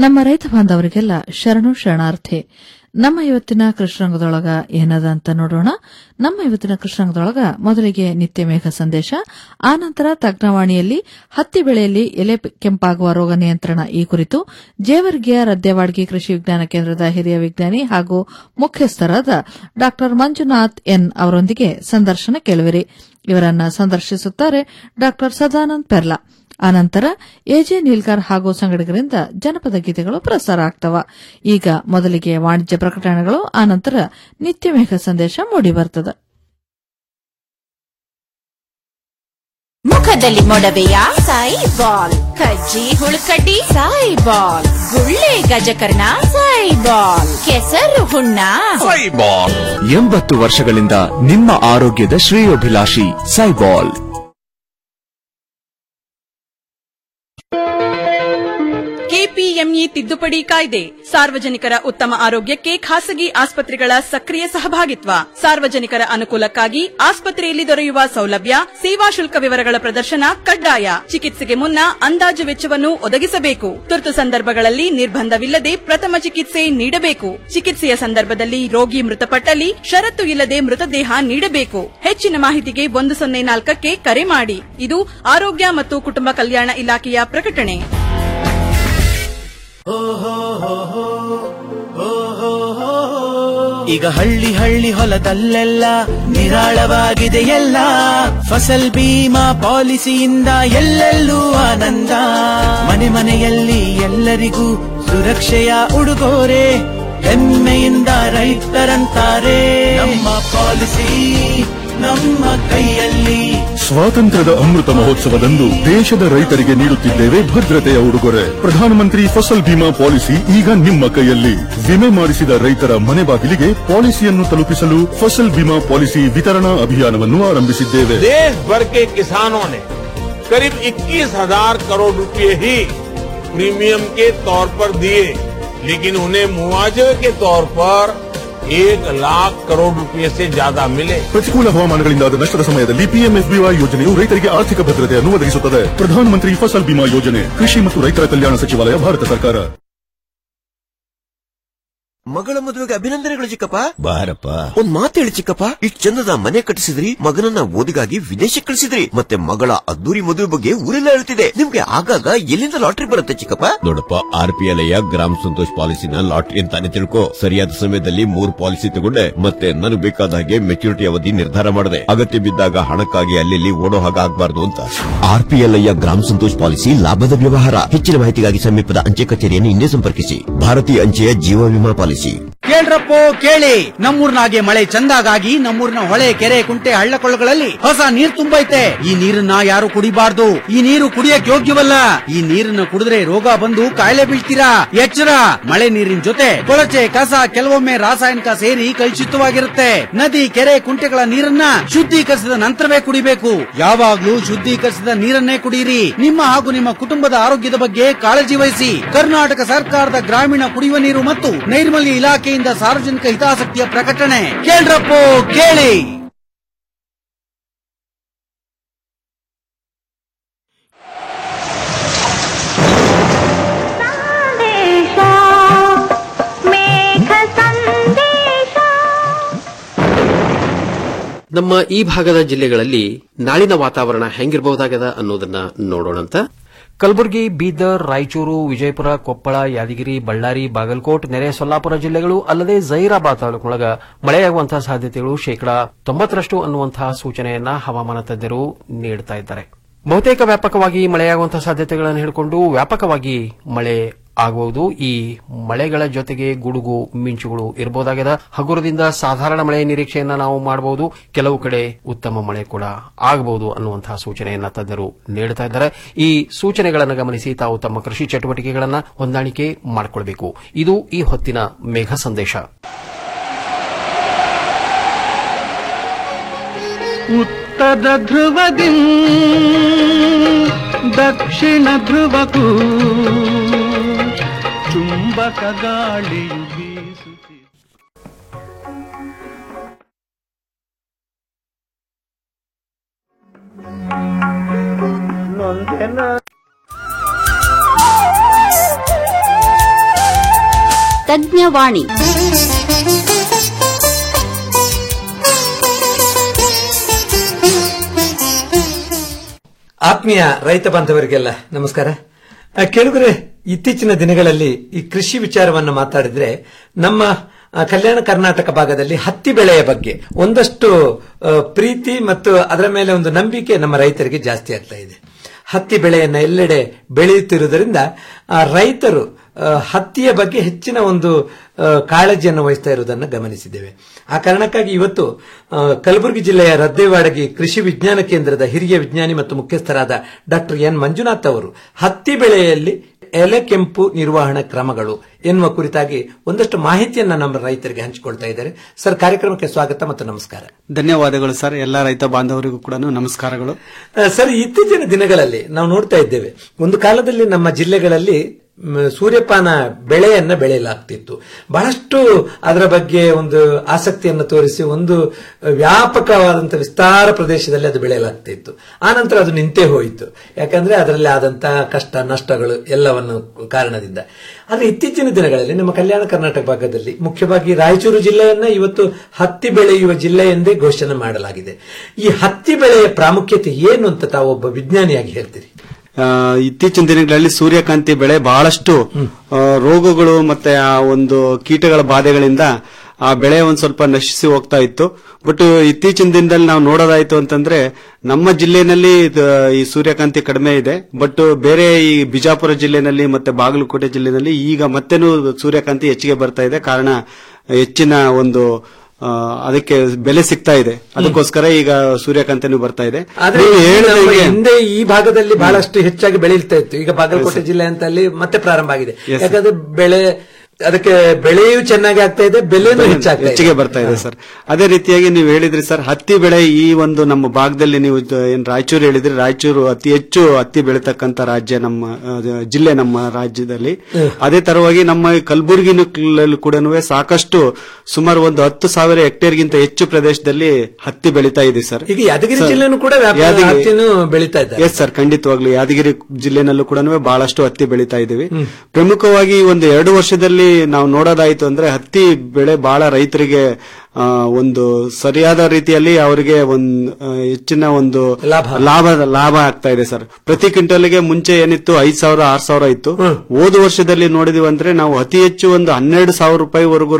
ನಮ್ಮ ರೈತ ಬಾಂಧವರಿಗೆಲ್ಲ ಶರಣು ಶರಣಾರ್ಥಿ ನಮ್ಮ ಇವತ್ತಿನ ಕೃಷ್ಣರಂಗದೊಳಗ ಏನದ ಅಂತ ನೋಡೋಣ ನಮ್ಮ ಇವತ್ತಿನ ಕೃಷ್ಣರಂಗದೊಳಗ ಮೊದಲಿಗೆ ನಿತ್ಯ ಮೇಘ ಸಂದೇಶ ಆನಂತರ ತಜ್ಞವಾಣಿಯಲ್ಲಿ ಹತ್ತಿ ಬೆಳೆಯಲ್ಲಿ ಎಲೆ ಕೆಂಪಾಗುವ ರೋಗ ನಿಯಂತ್ರಣ ಈ ಕುರಿತು ಜೇವರ್ಗಿಯ ರದ್ದೆವಾಡ್ಗಿ ಕೃಷಿ ವಿಜ್ಞಾನ ಕೇಂದ್ರದ ಹಿರಿಯ ವಿಜ್ಞಾನಿ ಹಾಗೂ ಮುಖ್ಯಸ್ಥರಾದ ಡಾ ಮಂಜುನಾಥ್ ಎನ್ ಅವರೊಂದಿಗೆ ಸಂದರ್ಶನ ಕೇಳುವಿರಿ ಇವರನ್ನ ಸಂದರ್ಶಿಸುತ್ತಾರೆ ಡಾ ಸದಾನಂದ್ ಪೆರ್ಲಾ ಆನಂತರ ಎಜೆ ನೀಲ್ಕರ್ ಹಾಗೂ ಸಂಗಡಿಗರಿಂದ ಜನಪದ ಗೀತೆಗಳು ಪ್ರಸಾರ ಆಗ್ತವ ಈಗ ಮೊದಲಿಗೆ ವಾಣಿಜ್ಯ ಪ್ರಕಟಣೆಗಳು ಆನಂತರ ನಿತ್ಯ ಮೇಘ ಸಂದೇಶ ಮೂಡಿಬರ್ತದೆ ಮುಖದಲ್ಲಿ ಮೊಡವೆಯ ಸಾಯಿ ಬಾಲ್ ಕಜ್ಜಿ ಹುಳುಕಡ್ಡಿ ಸಾಯಿ ಬಾಲ್ ಗುಳ್ಳೆ ಗಜಕರ್ಣ ಸಾಯಿ ಬಾಲ್ ಕೆಸರು ಹುಣ್ಣ ಸೈಬಾಲ್ ಎಂಬತ್ತು ವರ್ಷಗಳಿಂದ ನಿಮ್ಮ ಆರೋಗ್ಯದ ಶ್ರೇಯೋಭಿಲಾಷಿ ಸೈಬಾಲ್ ಕೆಪಿಎಂಇ ತಿದ್ದುಪಡಿ ಕಾಯ್ದೆ ಸಾರ್ವಜನಿಕರ ಉತ್ತಮ ಆರೋಗ್ಯಕ್ಕೆ ಖಾಸಗಿ ಆಸ್ಪತ್ರೆಗಳ ಸಕ್ರಿಯ ಸಹಭಾಗಿತ್ವ ಸಾರ್ವಜನಿಕರ ಅನುಕೂಲಕ್ಕಾಗಿ ಆಸ್ಪತ್ರೆಯಲ್ಲಿ ದೊರೆಯುವ ಸೌಲಭ್ಯ ಸೇವಾ ಶುಲ್ಕ ವಿವರಗಳ ಪ್ರದರ್ಶನ ಕಡ್ಡಾಯ ಚಿಕಿತ್ಸೆಗೆ ಮುನ್ನ ಅಂದಾಜು ವೆಚ್ಚವನ್ನು ಒದಗಿಸಬೇಕು ತುರ್ತು ಸಂದರ್ಭಗಳಲ್ಲಿ ನಿರ್ಬಂಧವಿಲ್ಲದೆ ಪ್ರಥಮ ಚಿಕಿತ್ಸೆ ನೀಡಬೇಕು ಚಿಕಿತ್ಸೆಯ ಸಂದರ್ಭದಲ್ಲಿ ರೋಗಿ ಮೃತಪಟ್ಟಲ್ಲಿ ಷರತ್ತು ಇಲ್ಲದೆ ಮೃತದೇಹ ನೀಡಬೇಕು ಹೆಚ್ಚಿನ ಮಾಹಿತಿಗೆ ಒಂದು ಸೊನ್ನೆ ನಾಲ್ಕಕ್ಕೆ ಕರೆ ಮಾಡಿ ಇದು ಆರೋಗ್ಯ ಮತ್ತು ಕುಟುಂಬ ಕಲ್ಯಾಣ ಇಲಾಖೆಯ ಪ್ರಕಟಣೆ ಈಗ ಹಳ್ಳಿ ಹಳ್ಳಿ ಹೊಲದಲ್ಲೆಲ್ಲ ನಿರಾಳವಾಗಿದೆ ಎಲ್ಲ ಫಸಲ್ ಬೀಮಾ ಪಾಲಿಸಿಯಿಂದ ಎಲ್ಲೆಲ್ಲೂ ಆನಂದ ಮನೆ ಮನೆಯಲ್ಲಿ ಎಲ್ಲರಿಗೂ ಸುರಕ್ಷೆಯ ಉಡುಗೊರೆ ಹೆಮ್ಮೆಯಿಂದ ರೈತರಂತಾರೆ ನಮ್ಮ ಪಾಲಿಸಿ ನಮ್ಮ ಕೈಯಲ್ಲಿ ಸ್ವಾತಂತ್ರ್ಯದ ಅಮೃತ ಮಹೋತ್ಸವದಂದು ದೇಶದ ರೈತರಿಗೆ ನೀಡುತ್ತಿದ್ದೇವೆ ಭದ್ರತೆಯ ಉಡುಗೊರೆ ಪ್ರಧಾನಮಂತ್ರಿ ಫಸಲ್ ಬಿಮಾ ಪಾಲಿಸಿ ಈಗ ನಿಮ್ಮ ಕೈಯಲ್ಲಿ ವಿಮೆ ಮಾಡಿಸಿದ ರೈತರ ಮನೆ ಬಾಗಿಲಿಗೆ ಪಾಲಿಸಿಯನ್ನು ತಲುಪಿಸಲು ಫಸಲ್ ಬಿಮಾ ಪಾಲಿಸಿ ವಿತರಣಾ ಅಭಿಯಾನವನ್ನು ಆರಂಭಿಸಿದ್ದೇವೆ देश भर के किसानों ने करीब 21,000 करोड़ रुपए ही प्रीमियम के तौर पर दिए लेकिन उन्हें मुआवजे के तौर पर एक लाख करोड़ रुपए से ज्यादा मिले ಪ್ರತಿಕೂಲ ಹವಾಮಾನಗಳಿಂದಾದ ನಷ್ಟದ ಸಮಯದಲ್ಲಿ ಪಿಎಂಎಫ್ಬಿವೈ ಯೋಜನೆಯು ರೈತರಿಗೆ ಆರ್ಥಿಕ ಭದ್ರತೆಯನ್ನು ಒದಗಿಸುತ್ತದೆ ಪ್ರಧಾನಮಂತ್ರಿ ಫಸಲ್ ಬಿಮಾ ಯೋಜನೆ ಕೃಷಿ ಮತ್ತು ರೈತರ ಕಲ್ಯಾಣ ಸಚಿವಾಲಯ ಭಾರತ ಸರ್ಕಾರ ಮಗಳ ಮದುವೆಗೆ ಅಭಿನಂದನೆಗಳು ಚಿಕ್ಕಪ್ಪ ಬಾರಪ್ಪ ಒಂದ್ ಮಾತು ಹೇಳಿ ಚಿಕ್ಕಪ್ಪ ಇಷ್ಟ್ ಚಂದದ ಮನೆ ಕಟ್ಟಿಸಿದ್ರಿ ಮಗನನ್ನ ಓದಿಗಾಗಿ ವಿದೇಶಕ್ಕೆ ಕಳಿಸಿದ್ರಿ ಮತ್ತೆ ಮಗಳ ಅದ್ದೂರಿ ಮದುವೆ ಬಗ್ಗೆ ಊರೆಲ್ಲ ಹೇಳ್ತಿದೆ ನಿಮ್ಗೆ ಆಗಾಗ ಎಲ್ಲಿಂದ ಲಾಟ್ರಿ ಬರುತ್ತೆ ಚಿಕ್ಕಪ್ಪ ನೋಡಪ್ಪ ಆರ್ ಪಿ ಎಲ್ ಗ್ರಾಮ ಸಂತೋಷ್ ಪಾಲಿಸಿನ ಲಾಟ್ರಿ ಅಂತಾನೆ ತಿಳ್ಕೊ ಸರಿಯಾದ ಸಮಯದಲ್ಲಿ ಮೂರ್ ಪಾಲಿಸಿ ತಗೊಂಡೆ ಮತ್ತೆ ನನಗೆ ಬೇಕಾದ ಹಾಗೆ ಮೆಚುರಿಟಿ ಅವಧಿ ನಿರ್ಧಾರ ಮಾಡಿದೆ ಅಗತ್ಯ ಬಿದ್ದಾಗ ಹಣಕ್ಕಾಗಿ ಅಲ್ಲಿ ಓಡೋ ಹಾಗೆ ಆಗ್ಬಾರ್ದು ಅಂತ ಆರ್ ಪಿ ಎಲ್ ಗ್ರಾಮ ಸಂತೋಷ್ ಪಾಲಿಸಿ ಲಾಭದ ವ್ಯವಹಾರ ಹೆಚ್ಚಿನ ಮಾಹಿತಿಗಾಗಿ ಸಮೀಪದ ಅಂಚೆ ಕಚೇರಿಯನ್ನು ಹಿಂದೆ ಸಂಪರ್ಕಿಸಿ ಭಾರತೀಯ ಅಂಚೆಯ ಜೀವ ವಿಮಾ ಪಾಲಿಸಿ ಕೇಳ್ರಪ್ಪೋ ಕೇಳಿ ನಮ್ಮೂರ್ನಾಗೆ ಮಳೆ ಚಂದಾಗಾಗಿ ನಮ್ಮೂರಿನ ಹೊಳೆ ಕೆರೆ ಕುಂಟೆ ಹಳ್ಳ ಕೊಳ್ಳಗಳಲ್ಲಿ ಹೊಸ ನೀರ್ ತುಂಬೈತೆ ಈ ನೀರನ್ನ ಯಾರು ಕುಡಿಬಾರ್ದು ಈ ನೀರು ಕುಡಿಯಕ್ ಯೋಗ್ಯವಲ್ಲ ಈ ನೀರನ್ನ ಕುಡಿದ್ರೆ ರೋಗ ಬಂದು ಕಾಯಿಲೆ ಬೀಳ್ತೀರಾ ಎಚ್ಚರ ಮಳೆ ನೀರಿನ ಜೊತೆ ಕೊಳಚೆ ಕಸ ಕೆಲವೊಮ್ಮೆ ರಾಸಾಯನಿಕ ಸೇರಿ ಕಲುಷಿತವಾಗಿರುತ್ತೆ ನದಿ ಕೆರೆ ಕುಂಟೆಗಳ ನೀರನ್ನ ಶುದ್ಧೀಕರಿಸಿದ ನಂತರವೇ ಕುಡಿಬೇಕು ಯಾವಾಗ್ಲೂ ಶುದ್ಧೀಕರಿಸಿದ ನೀರನ್ನೇ ಕುಡಿಯಿರಿ ನಿಮ್ಮ ಹಾಗೂ ನಿಮ್ಮ ಕುಟುಂಬದ ಆರೋಗ್ಯದ ಬಗ್ಗೆ ಕಾಳಜಿ ವಹಿಸಿ ಕರ್ನಾಟಕ ಸರ್ಕಾರದ ಗ್ರಾಮೀಣ ಕುಡಿಯುವ ನೀರು ಮತ್ತು ನೈರ್ಮಲ್ಯ ಇಲಾಖೆಯಿಂದ ಸಾರ್ವಜನಿಕ ಹಿತಾಸಕ್ತಿಯ ಪ್ರಕಟಣೆ ಕೇಳ್ರಪ್ಪೋ ಕೇಳಿ ನಮ್ಮ ಈ ಭಾಗದ ಜಿಲ್ಲೆಗಳಲ್ಲಿ ನಾಳಿನ ವಾತಾವರಣ ಹೆಂಗಿರಬಹುದಾಗದ ಅನ್ನೋದನ್ನ ನೋಡೋಣಂತ ಕಲಬುರಗಿ ಬೀದರ್ ರಾಯಚೂರು ವಿಜಯಪುರ ಕೊಪ್ಪಳ ಯಾದಗಿರಿ ಬಳ್ಳಾರಿ ಬಾಗಲಕೋಟ್ ನೆರೆ ಸೊಲ್ಲಾಪುರ ಜಿಲ್ಲೆಗಳು ಅಲ್ಲದೆ ಜೈರಾಬಾದ್ ತಾಲೂಕಿನೊಳಗ ಮಳೆಯಾಗುವಂತಹ ಸಾಧ್ಯತೆಗಳು ಶೇಕಡಾ ತೊಂಬತ್ತರಷ್ಟು ಅನ್ನುವಂತಹ ಸೂಚನೆಯನ್ನ ಹವಾಮಾನ ತಜ್ಞರು ನೀಡುತ್ತಾ ಇದ್ದಾರೆ ಬಹುತೇಕ ವ್ಯಾಪಕವಾಗಿ ಮಳೆಯಾಗುವಂತಹ ಸಾಧ್ಯತೆಗಳನ್ನು ಹಿಡ್ಕೊಂಡು ವ್ಯಾಪಕವಾಗಿ ಮಳೆ ಆಗಬಹುದು ಈ ಮಳೆಗಳ ಜೊತೆಗೆ ಗುಡುಗು ಮಿಂಚುಗಳು ಇರಬಹುದಾಗಿದೆ ಹಗುರದಿಂದ ಸಾಧಾರಣ ಮಳೆಯ ನಿರೀಕ್ಷೆಯನ್ನ ನಾವು ಮಾಡಬಹುದು ಕೆಲವು ಕಡೆ ಉತ್ತಮ ಮಳೆ ಕೂಡ ಆಗಬಹುದು ಅನ್ನುವಂತಹ ಸೂಚನೆಯನ್ನ ತಜ್ಞರು ನೀಡುತ್ತಾ ಇದ್ದಾರೆ ಈ ಸೂಚನೆಗಳನ್ನು ಗಮನಿಸಿ ತಾವು ತಮ್ಮ ಕೃಷಿ ಚಟುವಟಿಕೆಗಳನ್ನು ಹೊಂದಾಣಿಕೆ ಮಾಡಿಕೊಳ್ಳಬೇಕು ಇದು ಈ ಹೊತ್ತಿನ ಮೇಘ ಸಂದೇಶ ಉತ್ತರ ಧ್ರುವದಿ ದಕ್ಷಿಣ ಧ್ರುವಕ್ಕೂ ಚುಂಬಕ ಗಾಳಿಯು ಬೀಸುತ್ತಿದೆ ತಜ್ಞವಾಣಿ ಆತ್ಮೀಯ ರೈತ ಬಾಂಧವರಿಗೆಲ್ಲ ನಮಸ್ಕಾರ ಆ, ಕೇಳುಗರೆ ಇತ್ತೀಚಿನ ದಿನಗಳಲ್ಲಿ ಈ ಕೃಷಿ ವಿಚಾರವನ್ನು ಮಾತಾಡಿದ್ರೆ ನಮ್ಮ ಆ, ಕಲ್ಯಾಣ ಕರ್ನಾಟಕ ಭಾಗದಲ್ಲಿ ಹತ್ತಿ ಬೆಳೆಯ ಬಗ್ಗೆ ಒಂದಷ್ಟು ಆ, ಪ್ರೀತಿ ಮತ್ತು ಅದರ ಮೇಲೆ ಒಂದು ನಂಬಿಕೆ ನಮ್ಮ ರೈತರಿಗೆ ಜಾಸ್ತಿ ಆಗ್ತಾ ಇದೆ ಹತ್ತಿ ಬೆಳೆಯನ್ನ ಎಲ್ಲೆಡೆ ಬೆಳೆಯುತ್ತಿರುವುದರಿಂದ ಆ, ರೈತರು ಆ, ಹತ್ತಿಯ ಬಗ್ಗೆ ಹೆಚ್ಚಿನ ಒಂದು ಆ, ಕಾಳಜಿಯನ್ನು ವಹಿಸ್ತಾ ಇರುವುದನ್ನು ಗಮನಿಸಿದ್ದೇವೆ ಆ ಕಾರಣಕ್ಕಾಗಿ ಇವತ್ತು ಆ, ಕಲಬುರಗಿ ಜಿಲ್ಲೆಯ ರದ್ದೇವಾಡಗಿ ಕೃಷಿ ವಿಜ್ಞಾನ ಕೇಂದ್ರದ ಹಿರಿಯ ವಿಜ್ಞಾನಿ ಮತ್ತು ಮುಖ್ಯಸ್ಥರಾದ ಡಾಕ್ಟರ್ ಎನ್ ಮಂಜುನಾಥ್ ಅವರು ಹತ್ತಿ ಬೆಳೆಯಲ್ಲಿ ಎಲೆ ಕೆಂಪು ನಿರ್ವಹಣಾ ಕ್ರಮಗಳು ಎನ್ನುವ ಕುರಿತಾಗಿ ಒಂದಷ್ಟು ಮಾಹಿತಿಯನ್ನ ನಮ್ಮ ರೈತರಿಗೆ ಹಂಚಿಕೊಳ್ತಾ ಇದ್ದಾರೆ ಸರ್ ಕಾರ್ಯಕ್ರಮಕ್ಕೆ ಸ್ವಾಗತ ಮತ್ತು ನಮಸ್ಕಾರ ಧನ್ಯವಾದಗಳು ಸರ್ ಎಲ್ಲ ರೈತ ಬಾಂಧವರಿಗೂ ಕೂಡ ನಮಸ್ಕಾರಗಳು ಆ, ಸರ್ ಇತ್ತೀಚಿನ ದಿನಗಳಲ್ಲಿ ನಾವು ನೋಡ್ತಾ ಇದ್ದೇವೆ ಒಂದು ಕಾಲದಲ್ಲಿ ನಮ್ಮ ಜಿಲ್ಲೆಗಳಲ್ಲಿ ಮ್, ಸೂರ್ಯಪಾನ ಬೆಳೆಯನ್ನ ಬೆಳೆಯಲಾಗ್ತಿತ್ತು ಬಹಳಷ್ಟು ಅದರ ಬಗ್ಗೆ ಒಂದು ಆಸಕ್ತಿಯನ್ನು ತೋರಿಸಿ ಒಂದು ವ್ಯಾಪಕವಾದಂತಹ ವಿಸ್ತಾರ ಪ್ರದೇಶದಲ್ಲಿ ಅದು ಬೆಳೆಯಲಾಗ್ತಿತ್ತು ಆನಂತರ ಅದು ನಿಂತೇ ಹೋಯಿತು ಯಾಕಂದ್ರೆ ಅದರಲ್ಲಿ ಆದಂತಹ ಕಷ್ಟ ನಷ್ಟಗಳು ಎಲ್ಲವನ್ನು ಕಾರಣದಿಂದ ಆದ್ರೆ ಇತ್ತೀಚಿನ ದಿನಗಳಲ್ಲಿ ನಮ್ಮ ಕಲ್ಯಾಣ ಕರ್ನಾಟಕ ಭಾಗದಲ್ಲಿ ಮುಖ್ಯವಾಗಿ ರಾಯಚೂರು ಜಿಲ್ಲೆಯನ್ನ ಇವತ್ತು ಹತ್ತಿ ಬೆಳೆಯುವ ಜಿಲ್ಲೆ ಎಂದೇ ಘೋಷಣೆ ಮಾಡಲಾಗಿದೆ ಈ ಹತ್ತಿ ಬೆಳೆಯ ಪ್ರಾಮುಖ್ಯತೆ ಏನು ಅಂತ ತಾವು ಒಬ್ಬ ವಿಜ್ಞಾನಿಯಾಗಿ ಹೇಳ್ತೀರಿ ಆ, ಇತ್ತೀಚಿನ ದಿನಗಳಲ್ಲಿ ಸೂರ್ಯಕಾಂತಿ ಬೆಳೆ ಬಹಳಷ್ಟು ಆ, ರೋಗಗಳು ಮತ್ತೆ ಆ ಒಂದು ಕೀಟಗಳ ಬಾಧೆಗಳಿಂದ ಆ ಬೆಳೆ ಒಂದ್ ಸ್ವಲ್ಪ ನಶಿಸಿ ಹೋಗ್ತಾ ಇತ್ತು ಬಟ್ ಇತ್ತೀಚಿನ ದಿನದಲ್ಲಿ ನಾವು ನೋಡೋದಾಯ್ತು ಅಂತಂದ್ರೆ ನಮ್ಮ ಜಿಲ್ಲೆನಲ್ಲಿ ಇದು, ಈ ಸೂರ್ಯಕಾಂತಿ ಕಡಿಮೆ ಇದೆ ಬಟ್ ಬೇರೆ ಈ ಬಿಜಾಪುರ ಜಿಲ್ಲೆನಲ್ಲಿ ಮತ್ತೆ ಬಾಗಲಕೋಟೆ ಜಿಲ್ಲೆನಲ್ಲಿ ಈಗ ಮತ್ತೇನು ಸೂರ್ಯಕಾಂತಿ ಹೆಚ್ಚಿಗೆ ಬರ್ತಾ ಇದೆ ಕಾರಣ ಹೆಚ್ಚಿನ ಒಂದು ಆ, ಅದಕ್ಕೆ ಬೆಲೆ ಸಿಗ್ತಾ ಇದೆ ಅದಕ್ಕೋಸ್ಕರ ಈಗ ಸೂರ್ಯಕಾಂತಿನೂ ಬರ್ತಾ ಇದೆ ಆದ್ರೆ ನೀವು ಈ ಹೇಳಿದ ನಮ್ಮ ಹಾಗೆ- ಹಿಂದೆ ಈ ಭಾಗದಲ್ಲಿ ಬಹಳಷ್ಟು ಹೆಚ್ಚಾಗಿ ಬೆಳೀತಾ ಇತ್ತು ಈಗ ಬಾಗಲಕೋಟೆ ಜಿಲ್ಲೆ ಅಂತ ಅಲ್ಲಿ ಮತ್ತೆ ಪ್ರಾರಂಭ ಆಗಿದೆ Yes, sir. ಯಾಕಂದ್ರೆ ಬೆಳೆ ಅದಕ್ಕೆ ಬೆಳೆಯೂ ಚೆನ್ನಾಗಿ ಆಗ್ತಾ ಇದೆ ಬೆಲೆನೂ ಹೆಚ್ಚಾಗ್ತಾ ಇದೆ ಹೆಚ್ಚಿಗೆ ಬರ್ತಾ ಇದೆ ಸರ್ ಅದೇ ರೀತಿಯಾಗಿ ನೀವು ಹೇಳಿದ್ರಿ ಸರ್ ಹತ್ತಿ ಬೆಳೆ ಈ ಒಂದು ನಮ್ಮ ಭಾಗದಲ್ಲಿ ನೀವು ಜ- ಏನ್ ರಾಯಚೂರು ಹೇಳಿದ್ರಿ ರಾಯಚೂರು ಅತಿ ಹೆಚ್ಚು ಹತ್ತಿ ಬೆಳೀತಕ್ಕಂತ ರಾಜ್ಯ ನಮ್ಮ ಆ, ಜಿಲ್ಲೆ ನಮ್ಮ ರಾಜ್ಯದಲ್ಲಿ ಅದೇ ತರವಾಗಿ ನಮ್ಮ ಕಲಬುರಗಿ ಕೂಡ ಸಾಕಷ್ಟು ಸುಮಾರು ಒಂದು ಹತ್ತು ಸಾವಿರ ಹೆಕ್ಟೇರ್ಗಿಂತ ಹೆಚ್ಚು ಪ್ರದೇಶದಲ್ಲಿ ಹತ್ತಿ ಬೆಳೀತಾ ಇದೆ ಸರ್ ಈಗ ಯಾದಗಿರಿ ಸರ್, ಜಿಲ್ಲೆನೂ ಕೂಡ ವ್ಯಾಪಾರ ಯಾದಗಿರಿ- ಹತ್ತಿನೂ ಬೆಳೀತಾ ಇದ್ದಾರೆ ಎಸ್ ಸರ್ ಖಂಡಿತವಾಗ್ಲು ಯಾದಗಿರಿ ಜಿಲ್ಲೆನಲ್ಲೂ ಕೂಡ ಬಹಳಷ್ಟು ಹತ್ತಿ ಬೆಳೀತಾ ಇದ್ದೀವಿ ಪ್ರಮುಖವಾಗಿ ಈ ಒಂದು ಎರಡು ವರ್ಷದಲ್ಲಿ ನಾವು ನೋಡೋದಾಯ್ತು ಅಂದ್ರೆ ಹತ್ತಿ ಬೆಳೆ ಬಹಳ ರೈತರಿಗೆ ಆ, ಒಂದು ಸರಿಯಾದ ರೀತಿಯಲ್ಲಿ ಅವರಿಗೆ ಒಂದು ಆ, ಹೆಚ್ಚಿನ ಒಂದು ಲಾಭ ಲಾಭ ಆಗ್ತಾ ಇದೆ ಸರ್ ಪ್ರತಿ ಕ್ವಿಂಟಲ್ಗೆ ಮುಂಚೆ ಏನಿತ್ತು ಐದ್ ಸಾವಿರ ಆರ್ ಸಾವಿರ ಇತ್ತು ಹೋದ ವರ್ಷದಲ್ಲಿ ನೋಡಿದಿವಿ ಅಂದ್ರೆ ನಾವು ಅತಿ ಹೆಚ್ಚು ಒಂದು ಹನ್ನೆರಡು ಸಾವಿರ ರೂಪಾಯಿವರೆಗೂ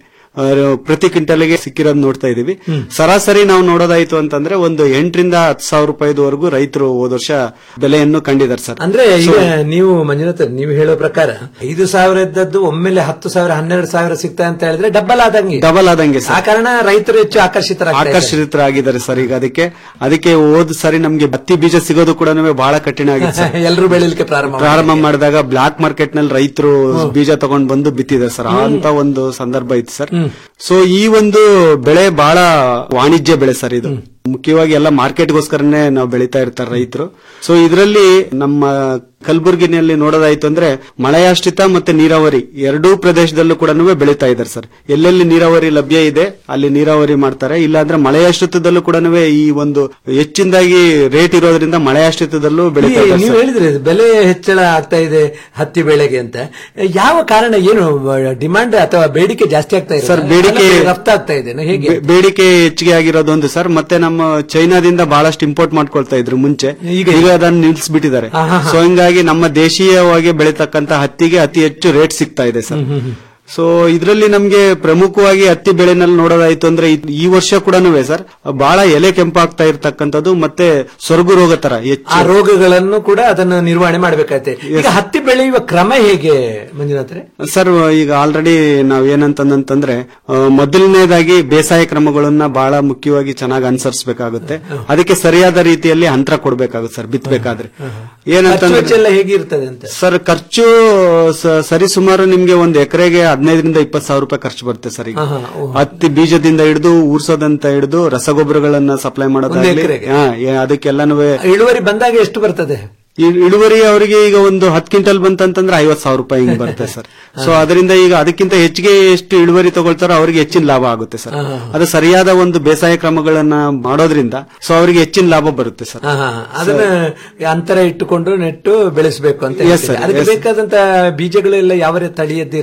ಪ್ರತಿ ಕ್ವಿಂಟಲ್ಗೆ ಸಿಕ್ಕಿರೋದು ನೋಡ್ತಾ ಇದೀವಿ ಸರಾಸರಿ ನಾವು ನೋಡೋದಾಯ್ತು ಅಂತಂದ್ರೆ ಒಂದು ಎಂಟರಿಂದ ಹತ್ತು ಸಾವಿರ ರೂಪಾಯಿದವರೆಗೂ ರೈತರು ಹೋದ ವರ್ಷ ಬೆಲೆಯನ್ನು ಕಂಡಿದ್ದಾರೆ ಸರ್ ಅಂದ್ರೆ ಈಗ So, ನೀವು ಮಂಜುನಾಥ್ ನೀವು ಹೇಳೋ ಪ್ರಕಾರ ಐದು ಸಾವಿರ ಇದ್ದದ್ದು ಒಮ್ಮೆಲೆ ಹತ್ತು ಸಾವಿರ ಹನ್ನೆರಡು ಸಾವಿರ ಸಿಗ್ತಾ ಅಂತ ಹೇಳಿದ್ರೆ ಡಬ್ಬಲ್ ಆದಂಗೆ ಡಬಲ್ ಆದಂಗೆ ಆ ಕಾರಣ ರೈತರು ಹೆಚ್ಚು ಆಕರ್ಷಿತರಾಗ್ತಾರೆ ಆಕರ್ಷಿತರಾಗಿದ್ದಾರೆ ಸರ್ ಈಗ ಅದಕ್ಕೆ ಅದಕ್ಕೆ ಹೋದ್ ಸರಿ ನಮ್ಗೆ ಹತ್ತಿ ಬೀಜ ಸಿಗೋದು ಕೂಡ ಬಹಳ ಕಠಿಣ ಆಗಿದೆ ಸರ್ ಎಲ್ಲರೂ ಬೆಳಿಲಿಕ್ಕೆ ಪ್ರಾರಂಭ ಪ್ರಾರಂಭ ಮಾಡಿದಾಗ ಬ್ಲಾಕ್ ಮಾರ್ಕೆಟ್ ನಲ್ಲಿ ರೈತರು ಬೀಜ ತಗೊಂಡ್ ಬಂದು ಬಿತ್ತಿದ್ದಾರೆ ಸರ್ ಅಂತ ಒಂದು ಸಂದರ್ಭ ಇತ್ತು ಸರ್ ಸೊ ಈ ಒಂದು ಬೆಳೆ ಬಹಳ ವಾಣಿಜ್ಯ ಬೆಳೆ ಸರ್ ಇದು ಮುಖ್ಯವಾಗಿ ಎಲ್ಲ ಮಾರ್ಕೆಟ್ಗೋಸ್ಕರನೇ ನಾವು ಬೆಳೀತಾ ಇರ್ತಾರೆ ರೈತರು ಸೊ ಇದರಲ್ಲಿ ನಮ್ಮ ಕಲಬುರಗಿನಲ್ಲಿ ನೋಡೋದಾಯ್ತು ಅಂದ್ರೆ ಮಳೆಯಾಶ್ರಿತ ಮತ್ತೆ ನೀರಾವರಿ ಎರಡೂ ಪ್ರದೇಶದಲ್ಲೂ ಕೂಡ ಬೆಳೀತಾ ಇದ್ದಾರೆ ಸರ್ ಎಲ್ಲೆಲ್ಲಿ ನೀರಾವರಿ ಲಭ್ಯ ಇದೆ ಅಲ್ಲಿ ನೀರಾವರಿ ಮಾಡ್ತಾರೆ ಇಲ್ಲಾಂದ್ರೆ ಮಳೆಯಾಶ್ರಿತದಲ್ಲೂ ಕೂಡ ಈ ಒಂದು ಹೆಚ್ಚಿನದಾಗಿ ರೇಟ್ ಇರೋದ್ರಿಂದ ಮಳೆಯಾಶ್ರಿತದಲ್ಲೂ ಬೆಳೀತಾ ಈ- ಇದ್ದಾರೆ ನೀವು ಸರ್. ಹೇಳಿದ್ರಿ ಬೆಲೆ ಹೆಚ್ಚಳ ಆಗ್ತಾ ಇದೆ ಹತ್ತಿ ಬೆಳೆಗೆ ಅಂತ ಯಾವ ಕಾರಣ ಏನು ಡಿಮಾಂಡ್ ಅಥವಾ ಬೇಡಿಕೆ ಜಾಸ್ತಿ ಆಗ್ತಾ ಇದೆ ಸರ್, ಬೇಡಿಕೆ- ರಫ್ತಾಗ್ತಾ ಇದೆ ಹೇಗೆ ಬೆ- ಬೇಡಿಕೆ ಹೆಚ್ಚಿಗೆ ಆಗಿರೋದು ಒಂದು ಸರ್ ಮತ್ತೆ ನಮ್ಮ ಚೈನಾದಿಂದ ಬಹಳಷ್ಟು ಇಂಪೋರ್ಟ್ ಮಾಡ್ಕೊಳ್ತಾ ಇದ್ರು ಮುಂಚೆ ಈಗ ಈಗ ಅದನ್ನು ನಿಲ್ಲಿಸ್ಬಿಟ್ಟಿದ್ದಾರೆ ಸೊ ಹಿಂಗಾಗಿ ನಮ್ಮ ದೇಶೀಯವಾಗಿ ಬೆಳೀತಕ್ಕಂತ ಹತ್ತಿಗೆ ಅತಿ ಹೆಚ್ಚು ರೇಟ್ ಸಿಗ್ತಾ ಇದೆ ಸರ್ ಸೊ ಇದರಲ್ಲಿ ನಮ್ಗೆ ಪ್ರಮುಖವಾಗಿ ಹತ್ತಿ ಬೆಳೆನಲ್ಲಿ ನೋಡೋದಾಯ್ತು ಅಂದ್ರೆ ಇದ್- ಈ ವರ್ಷ ಕೂಡ ಸರ್ ಬಹಳ ಎಲೆ ಕೆಂಪಾಗ್ತಾ ಇರ್ತಕ್ಕಂಥದ್ದು ಮತ್ತೆ ಸೊರಗು ರೋಗ ತರ ಆ ಹೆಚ್ಚು ರೋಗಗಳನ್ನು ಕೂಡ ಅದನ್ನು ನಿರ್ವಹಣೆ ಮಾಡಬೇಕಾಗುತ್ತೆ ಈಗ ಹತ್ತಿ ಬೆಳೆಯುವ ಕ್ರಮ ಹೇಗೆ ಮಂಜುನಾಥ್ರೆ ಸರ್ ಈಗ ಆಲ್ರೆಡಿ ನಾವ್ ಏನಂತಂದ್ರೆ ಆ, ಮೊದಲನೇದಾಗಿ ಬೇಸಾಯ ಕ್ರಮಗಳನ್ನ ಬಹಳ ಮುಖ್ಯವಾಗಿ ಚೆನ್ನಾಗಿ ಅನುಸರಿಸಬೇಕಾಗುತ್ತೆ ಅದಕ್ಕೆ ಸರಿಯಾದ ರೀತಿಯಲ್ಲಿ ಅಂತರ ಕೊಡಬೇಕಾಗುತ್ತೆ ಸರ್ ಬಿತ್ತಬೇಕಾದ್ರೆ ಖರ್ಚು ಏನಂತಂದ್ರೆ ವೆಚ್ಚ ಎಲ್ಲ ಹೇಗಿರ್ತದೆ ಅಂತ ಸರ್ ಖರ್ಚು ಸ- ಸರಿ ಸುಮಾರು ನಿಮ್ಗೆ ಒಂದು ಎಕರೆಗೆ ಹದಿನೈದರಿಂದ ಇಪ್ಪತ್ತು ಸಾವಿರ ರೂಪಾಯಿ ಖರ್ಚು ಬರುತ್ತೆ ಸರ್ ಈಗ ಆಹಾ, ಓ. ಹತ್ತಿ ಬೀಜದಿಂದ ಹಿಡಿದು ಊರ್ಸೋದಂತ ಹಿಡಿದು ರಸಗೊಬ್ಬರಗಳನ್ನ ಸಪ್ಲೈ ಮಾಡೋದಾಗ್ಲಿ ಎಕರೆಗೆ? ಹಾ, ಏ- ಅದಕ್ಕೆಲ್ಲಾನು ಇಳುವರಿ ಬಂದಾಗ ಎಷ್ಟು ಬರ್ತದೆ ಈ- ಇಳುವರಿ ಅವರಿಗೆ ಈಗ ಒಂದು ಹತ್ತು ಕ್ವಿಂಟಲ್ ಬಂತಂತಂದ್ರೆ ಐವತ್ ಸಾವಿರ ರೂಪಾಯಿ ಹಿಂಗ್ ಬರುತ್ತೆ ಸರ್ ಸೊ ಅದರಿಂದ ಈಗ ಅದಕ್ಕಿಂತ ಹೆಚ್ಚಿಗೆ ಎಷ್ಟು ಇಳುವರಿ ತಗೊಳ್ತಾರೋ ಅವರಿಗೆ ಹೆಚ್ಚಿನ ಲಾಭ ಆಗುತ್ತೆ ಸರ್ ಹಾ, ಹಾ, ಹಾ. ಅದು ಸರಿಯಾದ ಒಂದು ಬೇಸಾಯ ಕ್ರಮಗಳನ್ನ ಮಾಡೋದ್ರಿಂದ ಸೊ ಅವರಿಗೆ ಹೆಚ್ಚಿನ ಲಾಭ ಬರುತ್ತೆ ಸರ್ ಹಾ, ಹಾ. ಅದನ್ನ ಅಂತರ ಇಟ್ಟುಕೊಂಡು ನೆಟ್ಟು ಬೆಳೆಸಬೇಕು ಅಂತ Yes, ಹೇಳ್ತೀರಿ. sir. ಅದಕ್ಕೆ Yes. ಬೇಕಾದಂತ ಬೀಜಗಳೆಲ್ಲ ಯಾವ ರೀತಿ ತಳಿಯದ್ದು ಇರ್ತದೆ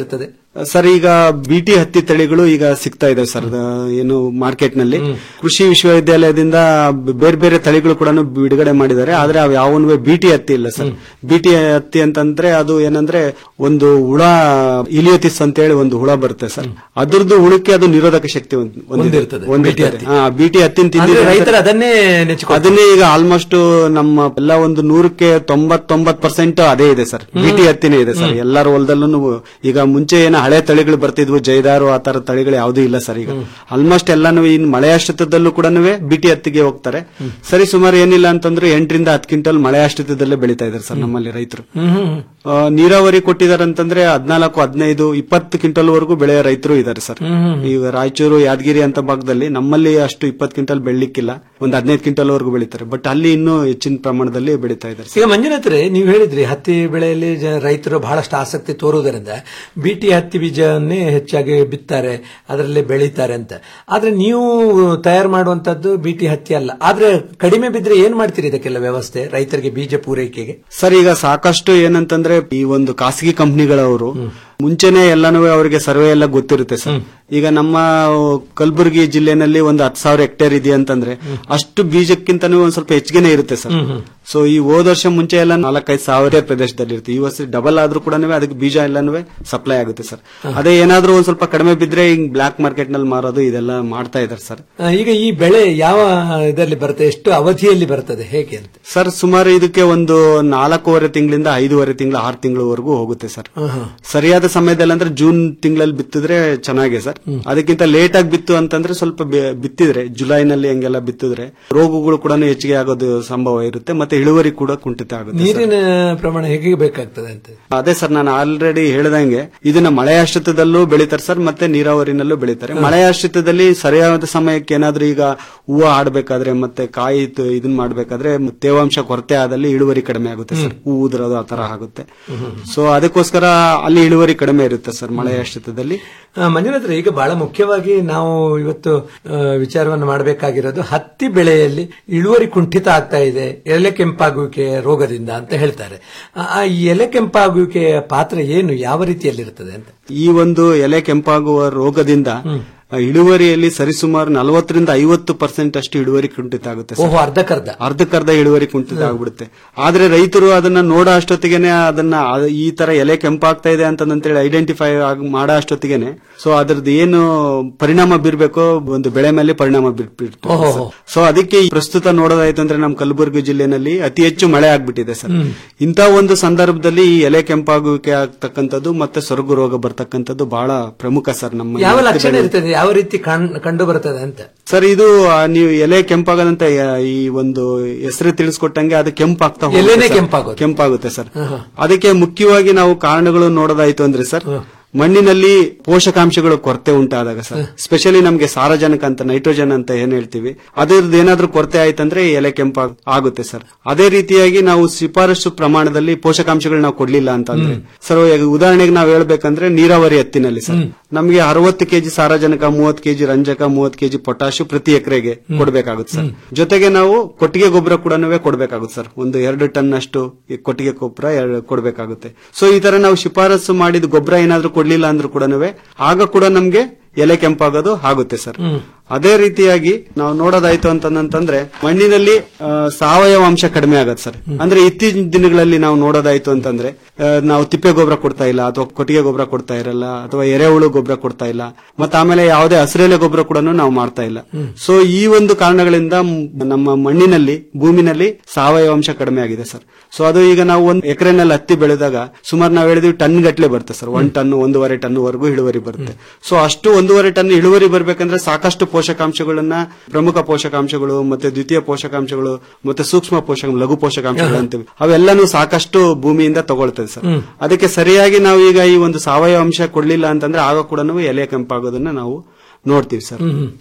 ಸರ್ ಈಗ ಬಿಟಿ ಹತ್ತಿ ತಳಿಗಳು ಈಗ ಸಿಗ್ತಾ ಇದೆ ಸರ್ ಅದ ಏನು ಮಾರ್ಕೆಟ್ ನಲ್ಲಿ ಕೃಷಿ ವಿಶ್ವವಿದ್ಯಾಲಯದಿಂದ ಬ- ಬೇರೆ ಬೇರೆ ತಳಿಗಳು ಕೂಡ ಬಿಡುಗಡೆ ಮಾಡಿದ್ದಾರೆ ಆದ್ರೆ ಅವು ಯಾವನು ಬಿಟಿ ಹತ್ತಿ ಇಲ್ಲ ಸರ್ ಬಿಟಿ ಹತ್ತಿ ಅಂತಂದ್ರೆ ಅದು ಏನಂದ್ರೆ ಒಂದು ಹುಳ ಇಲಿಯೋತಿಸ್ ಅಂತ ಹೇಳಿ ಒಂದು ಹುಳ ಬರುತ್ತೆ ಸರ್ ಅದ್ರದ್ದು ಹುಳಕ್ಕೆ ಅದು ನಿರೋಧಕ ಶಕ್ತಿ ಹೊಂದ್- ಹೊಂದಿರ್ತದೆ. ಹೊಂದಿರ್ತದೆ. BT ಹತ್ತಿ. ಹಾ, ಬಿಟಿ ಹತ್ತಿನ ಅಂದ್ರೆ ತಿಂದಿದ್ರೆ ರೈತರು ಅದನ್ನೇ ನೆಚ್ಚಿಕೊಂಡು ಅದನ್ನೇ ಈಗ ಆಲ್ಮೋಸ್ಟ್ ನಮ್ಮ ಎಲ್ಲ ಒಂದು ನೂರಕ್ಕೆ ತೊಂಬತ್ತೊಂಬತ್ ಪರ್ಸೆಂಟ್ ಅದೇ ಇದೆ ಸರ್ ಬಿಟಿ ಹತ್ತಿನೇ ಇದೆ ಸರ್ ಎಲ್ಲರ ಹೊಲದಲ್ಲೂ ಈಗ ಮುಂಚೆ ಏನೋ ಹಳೆ ತಳಿಗಳು ಬರ್ತಿದ್ವು ಜೈದಾರು ಆ ತರ ತಳಿಗಳು ಯಾವುದೂ ಇಲ್ಲ ಸರ್ ಈಗ ಆಲ್ಮೋಸ್ಟ್ ಎಲ್ಲಾನು ಇನ್ ಮಳೆಯಾಶ್ರಿತದಲ್ಲೂ ಕೂಡ ಬಿಟಿ ಹತ್ತಿಗೆ ಹೋಗ್ತಾರೆ ಸರಿ ಸುಮಾರು ಏನಿಲ್ಲ ಅಂತಂದ್ರೆ ಎಂಟರಿಂದ ಹತ್ತು ಕ್ವಿಂಟಲ್ ಮಳೆಯಾಶ್ರಿತದಲ್ಲೇ ಬೆಳೀತಾ ಇದಾರೆ ಸರ್ ನಮ್ಮಲ್ಲಿ ರೈತರು ಆ, ನೀರಾವರಿ ಕೊಟ್ಟಿದ್ದಾರೆ ಅಂತಂದ್ರೆ ಹದಿನಾಲ್ಕು ಹದಿನೈದು ಇಪ್ಪತ್ತು ಕ್ವಿಂಟಲ್ ವರೆಗೂ ಬೆಳೆಯೋ ರೈತರು ಇದಾರೆ ಸರ್ ಈಗ ರಾಯಚೂರು ಯಾದಗಿರಿ ಅಂತ ಭಾಗದಲ್ಲಿ ನಮ್ಮಲ್ಲಿ ಅಷ್ಟು ಇಪ್ಪತ್ತು ಕ್ವಿಂಟಲ್ ಬೆಳಿಕ್ಕಿಲ್ಲ ಒಂದು ಹದಿನೈದು ಕ್ವಿಂಟಲ್ ವರೆಗೂ ಬೆಳೀತಾರೆ ಬಟ್ ಅಲ್ಲಿ ಇನ್ನೂ ಹೆಚ್ಚಿನ ಪ್ರಮಾಣದಲ್ಲಿ ಬೆಳೀತಾ ಇದ್ದಾರೆ ಈಗ ಮಂಜುನಾಥ್ರೆ ನೀವು ಹೇಳಿದ್ರಿ ಹತ್ತಿ ಬೆಳೆಯಲ್ಲಿ ಜ- ರೈತರು ಬಹಳಷ್ಟು ಆಸಕ್ತಿ ತೋರುವುದರಿಂದ ಬಿಟಿ ಹತ್ತಿ ಬೀಜವನ್ನೇ ಹೆಚ್ಚಾಗಿ ಬಿತ್ತಾರೆ ಅದರಲ್ಲಿ ಬೆಳೀತಾರೆ ಅಂತ ಆದ್ರೆ ನೀವು ತಯಾರು ಮಾಡುವಂತದ್ದು ಬಿಟಿ ಹತ್ತಿ ಅಲ್ಲ ಆದ್ರೆ ಕಡಿಮೆ ಬಿದ್ರೆ ಏನ್ ಮಾಡ್ತೀರಿ ಇದಕ್ಕೆಲ್ಲ ವ್ಯವಸ್ಥೆ ರೈತರಿಗೆ ಬೀಜ ಪೂರೈಕೆಗೆ ಸರ್ ಈಗ ಸಾಕಷ್ಟು ಏನಂತಂದ್ರೆ ಈ ಒಂದು ಖಾಸಗಿ ಕಂಪ್ನಿಗಳವರು ಮುಂಚೆನೆ ಎಲ್ಲಾನು ಅವರಿಗೆ ಸರ್ವೆ ಎಲ್ಲ ಗೊತ್ತಿರುತ್ತೆ ಸರ್ ಈಗ ನಮ್ಮ ಕಲಬುರಗಿ ಜಿಲ್ಲೆನಲ್ಲಿ ಒಂದು ಹತ್ತು ಸಾವಿರ ಹೆಕ್ಟೇರ್ ಇದೆ ಅಂತಂದ್ರೆ ಅಷ್ಟು ಬೀಜಕ್ಕಿಂತನೂ ಒಂದ್ ಸ್ವಲ್ಪ ಹೆಚ್ಚಿಗೆನೆ ಇರುತ್ತೆ ಸರ್ ಸೊ ಈ ಹೋದ ವರ್ಷ ಮುಂಚೆ ಎಲ್ಲ ನಾಲ್ಕೈದು ಸಾವಿರ ಪ್ರದೇಶದಲ್ಲಿ ಇರುತ್ತೆ ಈ ವರ್ಷ ಡಬಲ್ ಆದ್ರೂ ಕೂಡ ಅದಕ್ಕೆ ಬೀಜ ಎಲ್ಲಾನು ಸಪ್ಲೈ ಆಗುತ್ತೆ ಸರ್ ಅದೇ ಏನಾದ್ರೂ ಒಂದ್ ಸ್ವಲ್ಪ ಕಡಿಮೆ ಬಿದ್ರೆ ಹಿಂಗ್ ಬ್ಲಾಕ್ ಮಾರ್ಕೆಟ್ ನಲ್ಲಿ ಮಾರೋದು ಇದೆಲ್ಲ ಮಾಡ್ತಾ ಇದಾರೆ ಸರ್ ಆ, ಈಗ ಈ ಬೆಳೆ ಯಾವ ಇದರಲ್ಲಿ ಬರುತ್ತೆ ಎಷ್ಟು ಅವಧಿಯಲ್ಲಿ ಬರ್ತದೆ ಹೇಗೆ ಅಂತ ಸರ್ ಸುಮಾರು ಇದಕ್ಕೆ ಒಂದು ನಾಲ್ಕೂವರೆ ತಿಂಗಳಿಂದ ಐದೂವರೆ ತಿಂಗಳು ಆರು ತಿಂಗಳವರೆಗೂ ಹೋಗುತ್ತೆ ಸರ್ ಆಹಾ. ಸರಿಯಾದ ಸಮಯದಲ್ಲಿ ಅಂದ್ರೆ ಜೂನ್ ತಿಂಗಳಲ್ಲಿ ಬಿತ್ತಿದ್ರೆ ಚೆನ್ನಾಗಿದೆ ಸರ್ ಅದಕ್ಕಿಂತ ಲೇಟ್ ಆಗಿ ಬಿತ್ತು ಅಂತಂದ್ರೆ ಸ್ವಲ್ಪ ಬೆ- ಬಿತ್ತಿದ್ರೆ ಜುಲೈನಲ್ಲಿ ಹಂಗೆಲ್ಲ ಬಿತ್ತಿದ್ರೆ ರೋಗಗಳು ಕೂಡ ಹೆಚ್ಚಿಗೆ ಆಗೋದು ಸಂಭವ ಇರುತ್ತೆ ಮತ್ತೆ ಇಳುವರಿ ಕೂಡ ಕುಂಠಿತ ಆಗುತ್ತೆ ಸರ್. ನೀರಿನ ಪ್ರಮಾಣ ಹೇಗೆ ಬೇಕಾಗ್ತದೆ ಅಂತ ಅದೇ ಸರ್ ನಾನು ಆಲ್ರೆಡಿ ಹೇಳ್ದಂಗೆ ಇದನ್ನ ಮಳೆಯಾಶ್ರಿತದಲ್ಲೂ ಬೆಳಿತಾರೆ ಸರ್ ಮತ್ತೆ ನೀರಾವರಿನಲ್ಲೂ ಬೆಳಿತಾರೆ ಮಳೆಯಾಶ್ರಿತದಲ್ಲಿ ಸರಿಯಾದ ಸಮಯಕ್ಕೆ ಏನಾದ್ರೂ ಈಗ ಹೂವು ಆಡ್ಬೇಕಾದ್ರೆ ಮತ್ತೆ ಕಾಯಿ ತ- ಇದನ್ ಮಾಡ್ಬೇಕಾದ್ರೆ ತೇವಾಂಶ ಕೊರತೆ ಆದಲ್ಲಿ ಇಳುವರಿ ಕಡಿಮೆ ಆಗುತ್ತೆ ಸರ್ ಹೂ ಉದುರೋದು ಆ ತರ ಆಗುತ್ತೆ ಸೊ ಅದಕ್ಕೋಸ್ಕರ ಅಲ್ಲಿ ಇಳುವರಿ ಕಡಿಮೆ ಇರುತ್ತೆ ಸರ್ ಮಳೆಯಾಶ್ರಿತದಲ್ಲಿ ಆ, ಮಂಜುನಾಥ್ರೆ ಈಗ ಬಹಳ ಮುಖ್ಯವಾಗಿ ನಾವು ಇವತ್ತು ಆ, ವಿಚಾರವನ್ನು ಮಾಡಬೇಕಾಗಿರೋದು ಹತ್ತಿ ಬೆಳೆಯಲ್ಲಿ ಇಳುವರಿ ಕುಂಠಿತ ಆಗ್ತಾ ಇದೆ ಎಲೆ ಕೆಂಪಾಗುವಿಕೆ ರೋಗದಿಂದ ಅಂತ ಹೇಳ್ತಾರೆ ಆ, ಆ ಈ ಎಲೆ ಕೆಂಪಾಗುವಿಕೆಯ ಪಾತ್ರ ಏನು ಯಾವ ರೀತಿಯಲ್ಲಿರ್ತದೆ ಅಂತ ಈ ಒಂದು ಎಲೆ ಕೆಂಪಾಗುವ ರೋಗದಿಂದ ಆ, ಇಳುವರಿಯಲ್ಲಿ ಸರಿಸುಮಾರು ನಲವತ್ತರಿಂದ ಐವತ್ತು ಪರ್ಸೆಂಟ್ ಅಷ್ಟು ಇಳುವರಿ ಕುಂಠಿತ ಆಗುತ್ತೆ ಸರ್. ಓಹೋ ಅರ್ಧಕ್ಕರ್ಧ ಅರ್ಧಕ್ಕರ್ಧ ಇಳುವರಿ ಕುಂಠಿತ ಆಗ್ಬಿಡುತ್ತೆ ಆದ್ರೆ ರೈತರು ಅದನ್ನ ನೋಡೋ ಅಷ್ಟೊತ್ತಿಗೆನೆ ಅದನ್ನ ಅ- ಈ ತರ ಎಲೆ ಕೆಂಪಾಗ್ತಾ ಇದೆ ಅಂತಂತೇಳಿ ಐಡೆಂಟಿಫೈ ಮಾಡೋ ಅಷ್ಟೊತ್ತಿಗೆನೆ ಸೊ ಅದ್ರದ್ದು ಏನು ಪರಿಣಾಮ ಬೀರ್ಬೇಕೋ ಒಂದು ಬೆಳೆ ಮೇಲೆ ಪರಿಣಾಮ ಬೀರ್ಬಿಟ್ಟು ಓಹೋ. ಸೊ ಅದಕ್ಕೆ ಈ ಪ್ರಸ್ತುತ ನೋಡೋದಾಯ್ತು ಅಂದ್ರೆ ನಮ್ಮ ಕಲಬುರಗಿ ಜಿಲ್ಲೆನಲ್ಲಿ ಅತಿ ಹೆಚ್ಚು ಮಳೆ ಆಗ್ಬಿಟ್ಟಿದೆ ಸರ್ ಹ್ಮ್. ಇಂಥ ಒಂದು ಸಂದರ್ಭದಲ್ಲಿ ಈ ಎಲೆ ಕೆಂಪಾಗುವಿಕೆ ಆಗ್ತಕ್ಕಂಥದ್ದು ಮತ್ತೆ ಸೊರಗು ರೋಗ ಬರ್ತಕ್ಕಂಥದ್ದು ಬಹಳ ಪ್ರಮುಖ ಸರ್ ನಮ್ಮ ಯಾವ ಈ ಲಕ್ಷಣ ಬೆಳೆ- ಇರ್ತದೆ ಯಾವ ರೀತಿ ಕಾಣ್- ಕಂಡು ಬರ್ತದೆ ಅಂತ ಸರ್ ಇದು ಆ, ನೀವು ಎಲೆ ಕೆಂಪಾಗದಂತ ಯ- ಈ ಒಂದು ಹೆಸರು ತಿಳಿಸ್ಕೊಟ್ಟಂಗೆ ಅದು ಕೆಂಪಾಗ್ತಾ ಹೋಗುತ್ತೆ ಎಲೆನೇ ಸರ್. ಕೆಂಪಾಗೋದು. ಕೆಂಪಾಗುತ್ತೆ ಸರ್ ಆಹಾ. ಅದಕ್ಕೆ ಮುಖ್ಯವಾಗಿ ನಾವು ಕಾರಣಗಳು ನೋಡೋದಾಯ್ತು ಅಂದ್ರೆ ಸರ್ ಮಣ್ಣಿನಲ್ಲಿ ಪೋಷಕಾಂಶಗಳು ಕೊರತೆ ಉಂಟಾದಾಗ ಸರ್ ಸ್ಪೆಷಲಿ ನಮ್ಗೆ ಸಾರಜನಕ ಅಂತ ನೈಟ್ರೋಜನ್ ಅಂತ ಏನ್ ಹೇಳ್ತೀವಿ ಅದ್ರದ್ದು ಏನಾದ್ರೂ ಕೊರತೆ ಆಯ್ತಂದ್ರೆ ಈ ಎಲೆ ಕೆಂಪ ಆಗುತ್ತೆ ಸರ್ ಅದೇ ರೀತಿಯಾಗಿ ನಾವು ಶಿಫಾರಸು ಪ್ರಮಾಣದಲ್ಲಿ ಪೋಷಕಾಂಶಗಳು ನಾವು ಕೊಡ್ಲಿಲ್ಲ ಅಂತಂದ್ರೆ ಸರ್ ಈಗ ಉದಾಹರಣೆಗೆ ನಾವು ಹೇಳ್ಬೇಕಂದ್ರೆ ನೀರಾವರಿ ಹತ್ತಿನಲ್ಲಿ ಸರ್ ನಮಗೆ ಅರವತ್ತು ಕೆಜಿ ಸಾರಜನಕ ಮೂವತ್ತು ಕೆಜಿ ರಂಜಕ ಮೂವತ್ತು ಕೆಜಿ ಪೊಟಾಶು ಪ್ರತಿ ಎಕರೆಗೆ ಕೊಡ್ಬೇಕಾಗುತ್ತೆ ಸರ್ ಜೊತೆಗೆ ನಾವು ಕೊಟ್ಟಿಗೆ ಗೊಬ್ಬರ ಕೂಡ ಕೊಡ್ಬೇಕಾಗುತ್ತೆ ಸರ್ ಒಂದು ಎರಡು ಟನ್ ಅಷ್ಟು ಈ ಕೊಟ್ಟಿಗೆ ಗೊಬ್ಬರ ಎರಡು ಕೊಡ್ಬೇಕಾಗುತ್ತೆ ಸೊ ಈ ತರ ನಾವು ಶಿಫಾರಸು ಮಾಡಿದ ಗೊಬ್ಬರ ಏನಾದ್ರೂ ಕೊಡ್ಲಿಲ್ಲ ಅಂದ್ರೂ ಕೂಡ ಆಗ ಕೂಡ ನಮ್ಗೆ ಎಲೆ ಕೆಂಪಾಗೋದು ಆಗುತ್ತೆ ಸರ್ ಅದೇ ರೀತಿಯಾಗಿ ನಾವು ನೋಡೋದಾಯ್ತು ಅಂತಂದ್ರೆ ಮಣ್ಣಿನಲ್ಲಿ ಆ, ಸಾವಯವ ಅಂಶ ಕಡಿಮೆ ಆಗತ್ತೆ ಸರ್ ಅಂದ್ರೆ ಇತ್ತೀಚಿನ ದಿನಗಳಲ್ಲಿ ನಾವು ನೋಡೋದಾಯ್ತು ಅಂತಂದ್ರೆ ಆ, ನಾವು ತಿಪ್ಪೆ ಗೊಬ್ಬರ ಕೊಡ್ತಾ ಇಲ್ಲ ಅಥವಾ ಕೊಟ್ಟಿಗೆ ಗೊಬ್ಬರ ಕೊಡ್ತಾ ಇರಲ್ಲ ಅಥವಾ ಎರೆಹುಳು ಗೊಬ್ಬರ ಕೊಡ್ತಾ ಇಲ್ಲ ಮತ್ತೆ ಆಮೇಲೆ ಯಾವುದೇ ಹಸಿರೆಲೆ ಗೊಬ್ಬರ ಕೂಡ ನಾವು ಮಾಡ್ತಾ ಇಲ್ಲ ಸೊ ಈ ಒಂದು ಕಾರಣಗಳಿಂದ ಮ್- ನಮ್ಮ ಮಣ್ಣಿನಲ್ಲಿ ಭೂಮಿನಲ್ಲಿ ಸಾವಯವ ಅಂಶ ಕಡಿಮೆ ಆಗಿದೆ ಸರ್ ಸೊ ಅದು ಈಗ ನಾವು ಒಂದು ಎಕರೆನಲ್ಲಿ ಹತ್ತಿ ಬೆಳೆದಾಗ ಸುಮಾರು ನಾವು ಹೇಳಿದ್ವಿ ಟನ್ ಗಟ್ಲೆ ಬರುತ್ತೆ ಸರ್ ಒಂದ್ ಟನ್ ಒಂದೂವರೆ ಟನ್ ವರೆಗೂ ಇಳುವರಿ ಬರುತ್ತೆ ಸೊ ಅಷ್ಟು ಒಂದೂವರೆ ಟನ್ ಇಳುವರಿ ಬರ್ಬೇಕಂದ್ರೆ ಸಾಕಷ್ಟು ಪೋಷಕಾಂಶಗಳನ್ನ ಪ್ರಮುಖ ಪೋಷಕಾಂಶಗಳು ಮತ್ತೆ ದ್ವಿತೀಯ ಪೋಷಕಾಂಶಗಳು ಮತ್ತೆ ಸೂಕ್ಷ್ಮ ಪೋಷಕ ಲಘು ಪೋಷಕಾಂಶಗಳು ಅಂತೀವಿ ಅವೆಲ್ಲಾನು ಸಾಕಷ್ಟು ಭೂಮಿಯಿಂದ ತಗೊಳ್ತದೆ ಸರ್ ಹ್ಮ್. ಅದಕ್ಕೆ ಸರಿಯಾಗಿ ನಾವು ಈಗ ಈ ಒಂದು ಸಾವಯವ ಅಂಶ ಕೊಡ್ಲಿಲ್ಲ ಅಂತಂದ್ರೆ ಆಗ ಕೂಡ ಎಲೆ ಕೆಂಪಾಗೋದನ್ನ ನಾವು ನೋಡ್ತೀವಿ ಸರ್ ಹ್ಮ್, ಹ್ಮ್.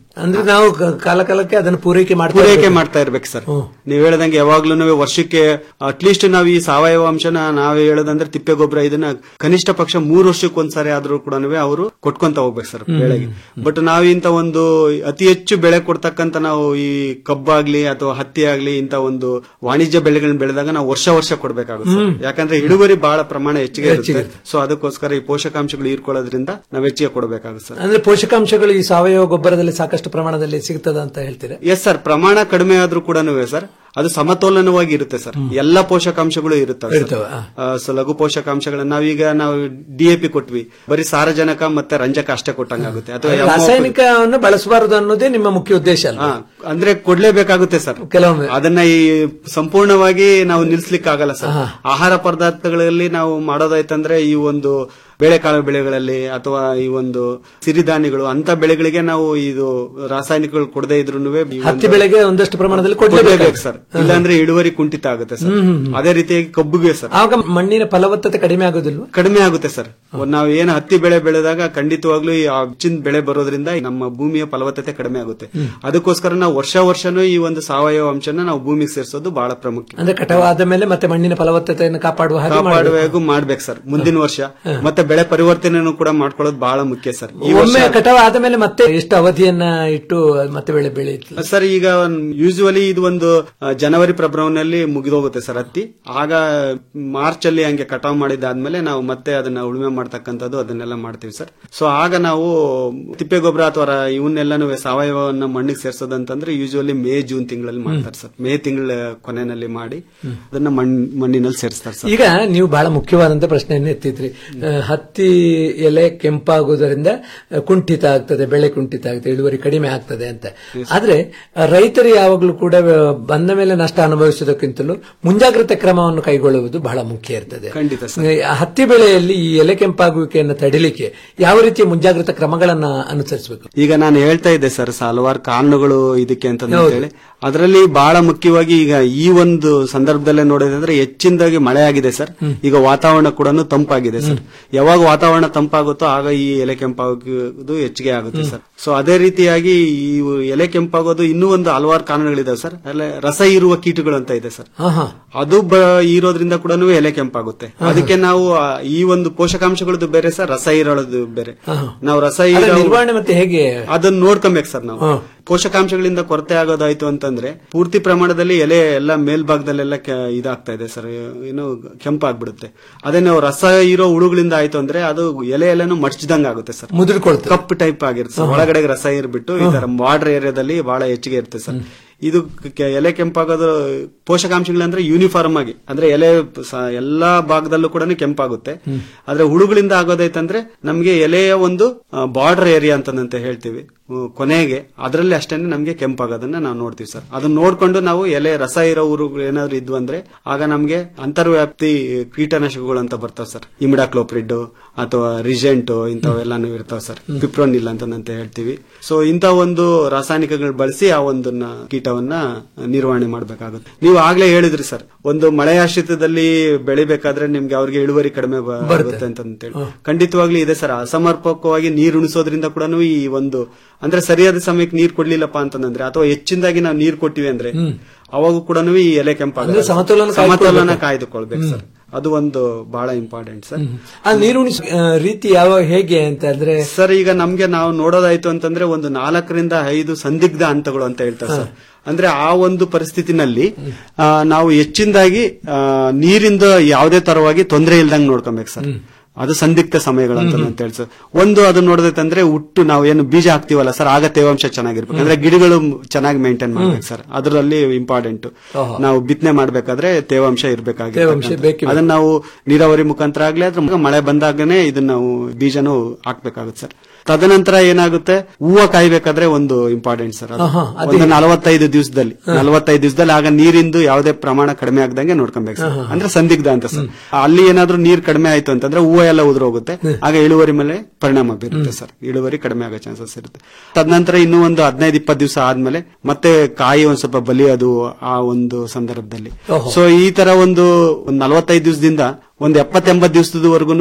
ಅಂದ್ರೆ ನಾವು ಕ- ಕಾಲ ಕಾಲಕ್ಕೆ ಅದನ್ನು ಪೂರೈಕೆ ಮಾಡ್ತಾ ಪೂರೈಕೆ ಇರ್ಬೇಕು. ಮಾಡ್ತಾ ಇರ್ಬೇಕು ಸರ್ ನೀವ್ ಹೇಳ್ದಂಗೆ ಯಾವಾಗ್ಲೂ ವರ್ಷಕ್ಕೆ ಅಟ್ಲೀಸ್ಟ್ ನಾವು ಈ ಸಾವಯವ ಅಂಶನ ನಾವೇ ಹೇಳೋದಂದ್ರೆ ತಿಪ್ಪೆ ಗೊಬ್ಬರ ಇದನ್ನ ಕನಿಷ್ಠ ಪಕ್ಷ ಮೂರು ವರ್ಷಕ್ಕೆ ಒಂದ್ಸರಿ ಆದ್ರೂ ಕೂಡ ಅವರು ಕೊಟ್ಕೊಂತ ಹೋಗ್ಬೇಕು ಸರ್ ಹ್ಮ್. ಬೆಳೆಗೆ ಬಟ್ ನಾವು ಇಂತ ಒಂದು ಅತಿ ಹೆಚ್ಚು ಬೆಳೆ ಕೊಡ್ತಕ್ಕಂತ ನಾವು ಈ ಕಬ್ಬಾಗ್ಲಿ ಅಥವಾ ಹತ್ತಿ ಆಗ್ಲಿ ಇಂತ ಒಂದು ವಾಣಿಜ್ಯ ಬೆಳೆಗಳನ್ನ ಬೆಳೆದಾಗ ನಾವು ವರ್ಷ ವರ್ಷ ಕೊಡ್ಬೇಕಾಗುತ್ತೆ ಸರ್. ಹ್ಮ್. ಯಾಕಂದ್ರೆ ಇಳುವರಿ ಬಹಳ ಪ್ರಮಾಣ ಹೆಚ್ಚಿಗೆ ಹೆಚ್ಚಿಗೆ ಇರುತ್ತೆ ಸೊ ಅದಕ್ಕೋಸ್ಕರ ಈ ಪೋಷಕಾಂಶಗಳು ಹೀರ್ಕೊಳ್ಳೋದ್ರಿಂದ ನಾವು ಹೆಚ್ಚಿಗೆ ಕೊಡಬೇಕಾಗುತ್ತೆ ಸರ್ ಅಂದ್ರೆ ಪೋಷಕಾಂಶಗಳು ಈ ಸಾವಯವ ಗೊಬ್ಬರದಲ್ಲಿ ಸಾಕಷ್ಟು ಪ್ರಮಾಣದಲ್ಲಿ ಸಿಗ್ತದ ಅಂತ ಹೇಳ್ತೀರಾ ಎಸ್ ಸರ್ ಪ್ರಮಾಣ ಕಡಿಮೆ ಆದ್ರೂ ಕೂಡ ಸರ್ ಅದು ಸಮತೋಲನವಾಗಿ ಇರುತ್ತೆ ಸರ್ ಎಲ್ಲ ಪೋಷಕಾಂಶಗಳು ಇರುತ್ತವೆ ಸರ್. ಇರ್ತವೆ, ಆ. ಆ, ಸೊ ಲಘು ಪೋಷಕಾಂಶಗಳನ್ನ ನಾವೀಗ ನಾವು ಡಿ ಎ ಪಿ ಕೊಟ್ವಿ ಬರೀ ಸಾರಜನಕ ಮತ್ತೆ ರಂಜಕ ಅಷ್ಟೇ ಕೊಟ್ಟಂಗಾಗುತ್ತೆ ಅಥವಾ MOP ರಾಸಾಯನಿಕವನ್ನು ಬಳಸಬಾರದು ಅನ್ನೋದೇ ನಿಮ್ಮ ಮುಖ್ಯ ಉದ್ದೇಶ ಅಲ್ಲ ಹಾ, ಅಂದ್ರೆ ಕೊಡ್ಲೇಬೇಕಾಗುತ್ತೆ ಸರ್ ಕೆಲವೊಮ್ಮೆ ಅದನ್ನ ಈ ಸಂಪೂರ್ಣವಾಗಿ ನಾವು ನಿಲ್ಸ್ಲಿಕ್ಕೆ ಆಗಲ್ಲ ಸರ್ ಆಹಾರ ಪದಾರ್ಥಗಳಲ್ಲಿ ನಾವು ಮಾಡೋದಾಯ್ತಂದ್ರೆ ಈ ಒಂದು ಬೇಳೆಕಾಳು ಬೆಳೆಗಳಲ್ಲಿ ಅಥವಾ ಈ ಒಂದು ಸಿರಿಧಾನ್ಯಗಳು ಅಂತ ಬೆಳೆಗಳಿಗೆ ನಾವು ಇದು ರಾಸಾಯನಿಕಗಳು ಕೊಡದೇ ಇದ್ರು ಹತ್ತಿ ಬೆಳೆಗೆ ಒಂದಷ್ಟು ಪ್ರಮಾಣದಲ್ಲಿ ಕೊಡ್ಲೇಬೇಕು ಸರ್ ಇಲ್ಲಾಂದ್ರೆ ಇಳುವರಿ ಕುಂಠಿತ ಆಗುತ್ತೆ ಸರ್ ಹ್ಮ್, ಹ್ಮ್, ಹ್ಮ್. ಅದೇ ರೀತಿಯಾಗಿ ಕಬ್ಬುಗೆ ಸರ್ ಆಗ ಮಣ್ಣಿನ ಫಲವತ್ತತೆ ಕಡಿಮೆ ಆಗೋದಿಲ್ವಾ ಕಡಿಮೆ ಆಗುತ್ತೆ ಸರ್ ನಾವು ಏನು ಹತ್ತಿ ಬೆಳೆ ಬೆಳೆದಾಗ ಖಂಡಿತವಾಗ್ಲೂ ಈ ಹೆಚ್ಚಿನ ಬೆಳೆ ಬರೋದ್ರಿಂದ ನಮ್ಮ ಭೂಮಿಯ ಫಲವತ್ತತೆ ಕಡಿಮೆ ಆಗುತ್ತೆ ಅದಕ್ಕೋಸ್ಕರ ನಾವು ವರ್ಷ ವರ್ಷನೂ ಈ ಒಂದು ಸಾವಯವ ಅಂಶನ ನಾವು ಭೂಮಿಗೆ ಸೇರಿಸೋದು ಬಹಳ ಪ್ರಾಮುಖ್ಯ ಅಂದ್ರೆ ಕಟಾವ್ ಆದ ಮೇಲೆ ಮತ್ತೆ ಮಣ್ಣಿನ ಫಲವತ್ತತೆಯನ್ನು ಕಾಪಾಡುವ ಹಾಗೆ ಮಾಡ್ಬೇಕು. ಕಾಪಾಡುವಾಗೂ ಮಾಡ್ಬೇಕು ಸರ್ ಮುಂದಿನ ವರ್ಷ ಮತ್ತೆ ಬೆಳೆ ಪರಿವರ್ತನೆನೂ ಕೂಡ ಮಾಡ್ಕೊಳ್ಳೋದು ಬಹಳ ಮುಖ್ಯ ಸರ್ ಈ ವರ್ಷ ಒಮ್ಮೆ ಕಟಾವ್ ಆದ ಮೇಲೆ ಮತ್ತೆ ಎಷ್ಟು ಅವಧಿಯನ್ನ ಇಟ್ಟು ಮತ್ತೆ ಬೆಳೆ ಬೆಳೆಯುತ್ತೆ ಸರ್ ಈಗ ಯೂಶುವಲಿ ಇದು ಒಂದು ಆ, ಜನವರಿ ಫೆಬ್ರವರಿನಲ್ಲಿ ಮುಗಿದೋಗುತ್ತೆ ಸರ್ ಹತ್ತಿ ಆಗ ಮಾರ್ಚ್ ಅಲ್ಲಿ ಹಂಗೆ ಕಟಾವ್ ಮಾಡಿದಾದ್ಮೇಲೆ ನಾವು ಮತ್ತೆ ಅದನ್ನ ಉಳುಮೆ ಮಾಡ್ತಕ್ಕಂಥದ್ದು ಅದನ್ನೆಲ್ಲ ಮಾಡ್ತೀವಿ ಸರ್ ಸೊ ಆಗ ನಾವು ತಿಪ್ಪೆ ಗೊಬ್ಬರ ಅಥವಾ ರ- ಇವನ್ನೆಲ್ಲಾನು ಸಾವಯವನ್ನ ಮಣ್ಣಿಗೆ ಸೇರ್ಸೋದಂತಂದ್ರೆ ಯೂಶುವಲಿ ಮೇ ಜೂನ್ ತಿಂಗಳಲ್ಲಿ ಮಾಡ್ತಾರೆ ಸರ್ ಮೇ ತಿಂಗಳ ಕೊನೆಯಲ್ಲಿ ಮಾಡಿ ಅದನ್ನ ಮಣ್ ಮಣ್ಣಿನಲ್ಲಿ ಸೇರಿಸ್ತಾರೆ ಸರ್ ಈಗ ನೀವು ಬಹಳ ಮುಖ್ಯವಾದಂತ ಪ್ರಶ್ನೆಯನ್ನು ಎತ್ತಿದ್ರಿ ಆ, ಹತ್ತಿ ಎಲೆ ಕೆಂಪಾಗುವುದರಿಂದ ಆ, ಕುಂಠಿತ ಆಗ್ತದೆ ಬೆಳೆ ಕುಂಠಿತ ಆಗ್ತದೆ ಇಳುವರಿ ಕಡಿಮೆ ಆಗ್ತದೆ ಅಂತ ಆದ್ರೆ ಆ, ರೈತರು ಯಾವಾಗಲೂ ಕೂಡ ಆ, ಬಂದ ಮೇಲೆ ನಷ್ಟ ಅನುಭವಿಸುವುದಕ್ಕಿಂತಲೂ ಮುಂಜಾಗ್ರತೆ ಕ್ರಮವನ್ನು ಕೈಗೊಳ್ಳುವುದು ಬಹಳ ಮುಖ್ಯ ಇರ್ತದೆ ಖಂಡಿತ ಆ, ಹತ್ತಿ ಬೆಳೆಯಲ್ಲಿ ಈ ಎಲೆ ಕೆಂಪಾಗುವಿಕೆಯನ್ನು ತಡಿಲಿಕ್ಕೆ ಯಾವ ರೀತಿಯ ಮುಂಜಾಗ್ರತಾ ಕ್ರಮಗಳನ್ನ ಅನುಸರಿಸಬೇಕು ಈಗ ನಾನು ಹೇಳ್ತಾ ಇದ್ದೆ ಸರ್ ಹಲವಾರು ಕಾರಣಗಳು ಇದಕ್ಕೆ ಅಂತ ಹೇಳಿ ಅದರಲ್ಲಿ ಬಹಳ ಮುಖ್ಯವಾಗಿ ಈಗ ಈ ಒಂದು ಸಂದರ್ಭದಲ್ಲೇ ನೋಡೋದಂದ್ರೆ ಹೆಚ್ಚಿನದಾಗಿ ಮಳೆ ಆಗಿದೆ ಸರ್ ಈಗ ವಾತಾವರಣ ಕೂಡ ತಂಪಾಗಿದೆ ಸರ್ ಯಾವಾಗ ವಾತಾವರಣ ತಂಪಾಗುತ್ತೋ ಆಗ ಈ ಎಲೆ ಕೆಂಪಾಗೋದು ಹೆಚ್ಚಿಗೆ ಆಗುತ್ತೆ ಸರ್ ಸೊ ಅದೇ ರೀತಿಯಾಗಿ ಈ ಎಲೆ ಕೆಂಪಾಗೋದು ಇನ್ನೂ ಒಂದು ಹಲವಾರು ಕಾರಣಗಳಿದಾವೆ ಸರ್ ಅಲ್ಲೇ ರಸ ಇರುವ ಕೀಟಗಳು ಅಂತ ಇದೆ ಸರ್ ಅದು ಬ- ಇರೋದ್ರಿಂದ ಕೂಡ ಎಲೆ ಕೆಂಪಾಗುತ್ತೆ ಅದಕ್ಕೆ ನಾವು ಆ, ಈ ಒಂದು ಪೋಷಕಾಂಶಗಳದ್ದು ಬೇರೆ ಸರ್ ರಸ ಇರೋದು ಬೇರೆ ನಾವು ರಸ ಅದರ ಇರೋ ನಿರ್ವಹಣೆ ಮತ್ತೆ ಹೇಗೆ ಅದನ್ನ ನೋಡ್ಕೊಬೇಕು ಸರ್ ನಾವು ಪೋಷಕಾಂಶಗಳಿಂದ ಕೊರತೆ ಆಗೋದಾಯ್ತು ಅಂತಂದ್ರೆ ಪೂರ್ತಿ ಪ್ರಮಾಣದಲ್ಲಿ ಎಲೆ ಎಲ್ಲ ಮೇಲ್ಭಾಗದಲ್ಲೆಲ್ಲ ಕೆ- ಇದಾಗ್ತಾ ಇದೆ ಸರ್ ಏನು ಕೆಂಪಾಗ್ಬಿಡುತ್ತೆ ಅದೇ ನಾವು ರಸ ಇರೋ ಹುಳುಗಳಿಂದ ಆಯ್ತು ಅಂದ್ರೆ ಅದು ಎಲೆ ಎಲ್ಲಾನು ಮಡ್ಚಿದಂಗ ಆಗುತ್ತೆ ಸರ್ ಮುದುರ್ಕೊಳ್ತದೆ ಕಪ್ ಟೈಪ್ ಆಗಿರುತ್ತೆ ಸರ್ ಒಳಗಡೆ ರಸ ಇರ್ಬಿಟ್ಟು ಈ ತರ ಬಾರ್ಡರ್ ಏರಿಯಾದಲ್ಲಿ ಬಹಳ ಹೆಚ್ಚಿಗೆ ಇರುತ್ತೆ ಸರ್ ಇದು ಕೆ- ಎಲೆ ಕೆಂಪಾಗೋದು ಪೋಷಕಾಂಶಗಳಂದ್ರೆ ಯೂನಿಫಾರ್ಮ್ ಆಗಿ ಅಂದ್ರೆ ಎಲೆ ಸ- ಎಲ್ಲಾ ಭಾಗದಲ್ಲೂ ಕೂಡ ಕೆಂಪಾಗುತ್ತೆ ಆದ್ರೆ ಹುಳುಗಳಿಂದ ಆಗೋದೈತಂದ್ರೆ ನಮ್ಗೆ ಎಲೆಯ ಒಂದು ಬಾರ್ಡರ್ ಏರಿಯಾ ಅಂತಂತ ಹೇಳ್ತೀವಿ ಹ್ಮ್, ಕೊನೆಗೆ ಅದರಲ್ಲಿ ಅಷ್ಟೇನೆ ನಮ್ಗೆ ಕೆಂಪಾಗೋದನ್ನ ನಾವು ನೋಡ್ತೀವಿ ಸರ್ ಅದನ್ನ ನೋಡ್ಕೊಂಡು ನಾವು ಎಲೆ ರಸ ಇರೋ ಊರುಗಳು ಏನಾದ್ರು ಇದ್ವು ಅಂದ್ರೆ ಆಗ ನಮ್ಗೆ ಅಂತರ್ವ್ಯಾಪ್ತಿ ಕೀಟನಾಶಕಗಳು ಅಂತ ಬರ್ತಾವ್ ಸರ್ ಇಮಿಡಾಕ್ಲೋಪ್ರಿಡ್ ಅಥವಾ ರಿಜೆಂಟ್ ಇಂಥವೆಲ್ಲಾನು ಇರ್ತಾವ ಸರ್ ಪಿಪ್ರೋನಿಲ್ ಅಂತ ಹೇಳ್ತೀವಿ ಸೊ ಇಂಥ ಒಂದು ರಾಸಾಯನಿಕಗಳು ಬಳಸಿ ಆ ಒಂದನ್ನ ಕೀಟವನ್ನ ನಿರ್ವಹಣೆ ಮಾಡಬೇಕಾಗುತ್ತೆ ನೀವು ಆಗ್ಲೇ ಹೇಳಿದ್ರಿ ಸರ್ ಒಂದು ಮಳೆಯಾಶ್ರಿತದಲ್ಲಿ ಬೆಳಿಬೇಕಾದ್ರೆ ನಿಮ್ಗೆ ಅವ್ರಿಗೆ ಇಳುವರಿ ಕಡಿಮೆ ಬ- ಆಗುತ್ತೆ ಅಂತ ಹೇಳಿ ಖಂಡಿತವಾಗ್ಲೂ ಇದೆ ಸರ್ ಅಸಮರ್ಪಕವಾಗಿ ನೀರು ಉಣಿಸೋದ್ರಿಂದ ಕೂಡ ಈ ಒಂದು ಅಂದ್ರೆ ಸರಿಯಾದ ಸಮಯಕ್ಕೆ ನೀರು ಕೊಡ್ಲಿಲ್ಲಪ್ಪ ಅಂತಂದ್ರೆ ಅಥವಾ ಹೆಚ್ಚಿನದಾಗಿ ನಾವು ನೀರು ಕೊಟ್ಟಿವಿ ಅಂದ್ರೆ ಅವಾಗ ಕೂಡ ಈ ಎಲೆ ಕೆಂಪಾಗ ಅಂದ್ರೆ ಸಮತೋಲನ ಸಮತೋಲನ ಕಾಯ್ದುಕೊಳ್ಬೇಕು. ಕಾಯ್ದುಕೊಳ್ಬೇಕು ಸರ್ ಅದು ಒಂದು ಬಹಳ ಇಂಪಾರ್ಟೆಂಟ್ ಸರ್ ಆ ನೀರು ಉಣಿಸುವ ಆ, ರೀತಿ ಯಾವ ಹೇಗೆ ಅಂತ ಅಂದ್ರೆ ಸರ್ ಈಗ ನಮ್ಗೆ ನಾವು ನೋಡೋದಾಯ್ತು ಅಂತಂದ್ರೆ ಒಂದು ನಾಲ್ಕರಿಂದ ಐದು ಸಂದಿಗ್ಧ ಹಂತಗಳು ಅಂತ ಹೇಳ್ತಾರೆ ಸರ್ ಅಂದ್ರೆ ಆ ಒಂದು ಪರಿಸ್ಥಿತಿನಲ್ಲಿ ಆ, ನಾವು ಹೆಚ್ಚಿನದಾಗಿ ಆ, ನೀರಿಂದ ಯಾವುದೇ ತರವಾಗಿ ತೊಂದರೆ ಇಲ್ದಂಗ್ ನೋಡ್ಕೊಬೇಕು ಸರ್ ಅದು ಸಂದಿಗ್ಧ ಸಮಯಗಳು ಅಂತ ಅಂತ ಹೇಳಿ ಸರ್ ಒಂದು ಅದು ನೋಡೋದೈತಂದ್ರೆ ಹುಟ್ಟು ನಾವು ಏನು ಬೀಜ ಹಾಕ್ತಿವಲ್ಲ ಸರ್ ಆಗ ತೇವಾಂಶ ಚೆನ್ನಾಗಿರ್ಬೇಕು ಅಂದ್ರೆ ಗಿಡಗಳು ಚೆನ್ನಾಗಿ ಮೇಂಟೈನ್ ಮಾಡ್ಬೇಕು ಸರ್ ಅದರಲ್ಲಿ ಇಂಪಾರ್ಟೆಂಟ್ ಓಹೋ. ನಾವು ಬಿತ್ತನೆ ಮಾಡ್ಬೇಕಾದ್ರೆ ತೇವಾಂಶ ತೇವಾಂಶ ಇರ್ಬೇಕಾಗಿ ಬೇಕೇ ಬೇಕು. ಅದನ್ನ ನಾವು ನೀರಾವರಿ ಮುಖಾಂತರ ಆಗ್ಲಿ ಅದ್ರ ಮಳೆ ಬಂದಾಗನೇ ಇದನ್ನ ನಾವು ಬೀಜನು ಹಾಕ್ಬೇಕಾಗುತ್ತೆ ಸರ್ ತದನಂತರ ಏನಾಗುತ್ತೆ ಹೂವ ಕಾಯ್ಬೇಕಾದ್ರೆ ಒಂದು ಇಂಪಾರ್ಟೆಂಟ್ ಸರ್ ಅದು. ಆಹಾ, ಅದೇ. ಒಂದು ನಲವತ್ತೈದು ದಿವಸದಲ್ಲಿ ನಲವತ್ತೈದು ದಿವಸದಲ್ಲಿ ಆಗ ನೀರಿಂದು ಯಾವುದೇ ಪ್ರಮಾಣ ಕಡಿಮೆ ಆಗದಂಗೆ ನೋಡ್ಕೊಬೇಕು ಸರ್ ಆಹಾ. ಅಂದ್ರೆ ಸಂದಿಗ್ಧ ಅಂತ ಸರ್ ಅಲ್ಲಿ ಏನಾದ್ರೂ ನೀರ್ ಕಡಿಮೆ ಆಯ್ತು ಅಂತಂದ್ರೆ ಹೂವ ಎಲ್ಲ ಉದುರೋಗುತ್ತೆ ಆಗ ಇಳುವರಿ ಮೇಲೆ ಪರಿಣಾಮ ಬೀರುತ್ತೆ ಸರ್ ಇಳುವರಿ ಕಡಿಮೆ ಆಗೋ ಚಾನ್ಸಸ್ ಇರುತ್ತೆ ತದನಂತರ ಇನ್ನೂ ಒಂದು ಹದಿನೈದು ಇಪ್ಪತ್ತು ದಿವಸ ಆದ್ಮೇಲೆ ಮತ್ತೆ ಕಾಯಿ ಒಂದ್ ಸ್ವಲ್ಪ ಬಲಿಯೋದು ಆ ಒಂದು ಸಂದರ್ಭದಲ್ಲಿ ಓಹೋ. ಸೊ ಈ ತರ ಒಂದು ಒಂದು ನಲವತ್ತೈದು ದಿವಸದಿಂದ ಒಂದು ಎಪ್ಪತ್ತೆಂಬತ್ತು ದಿವಸದವರೆಗೂ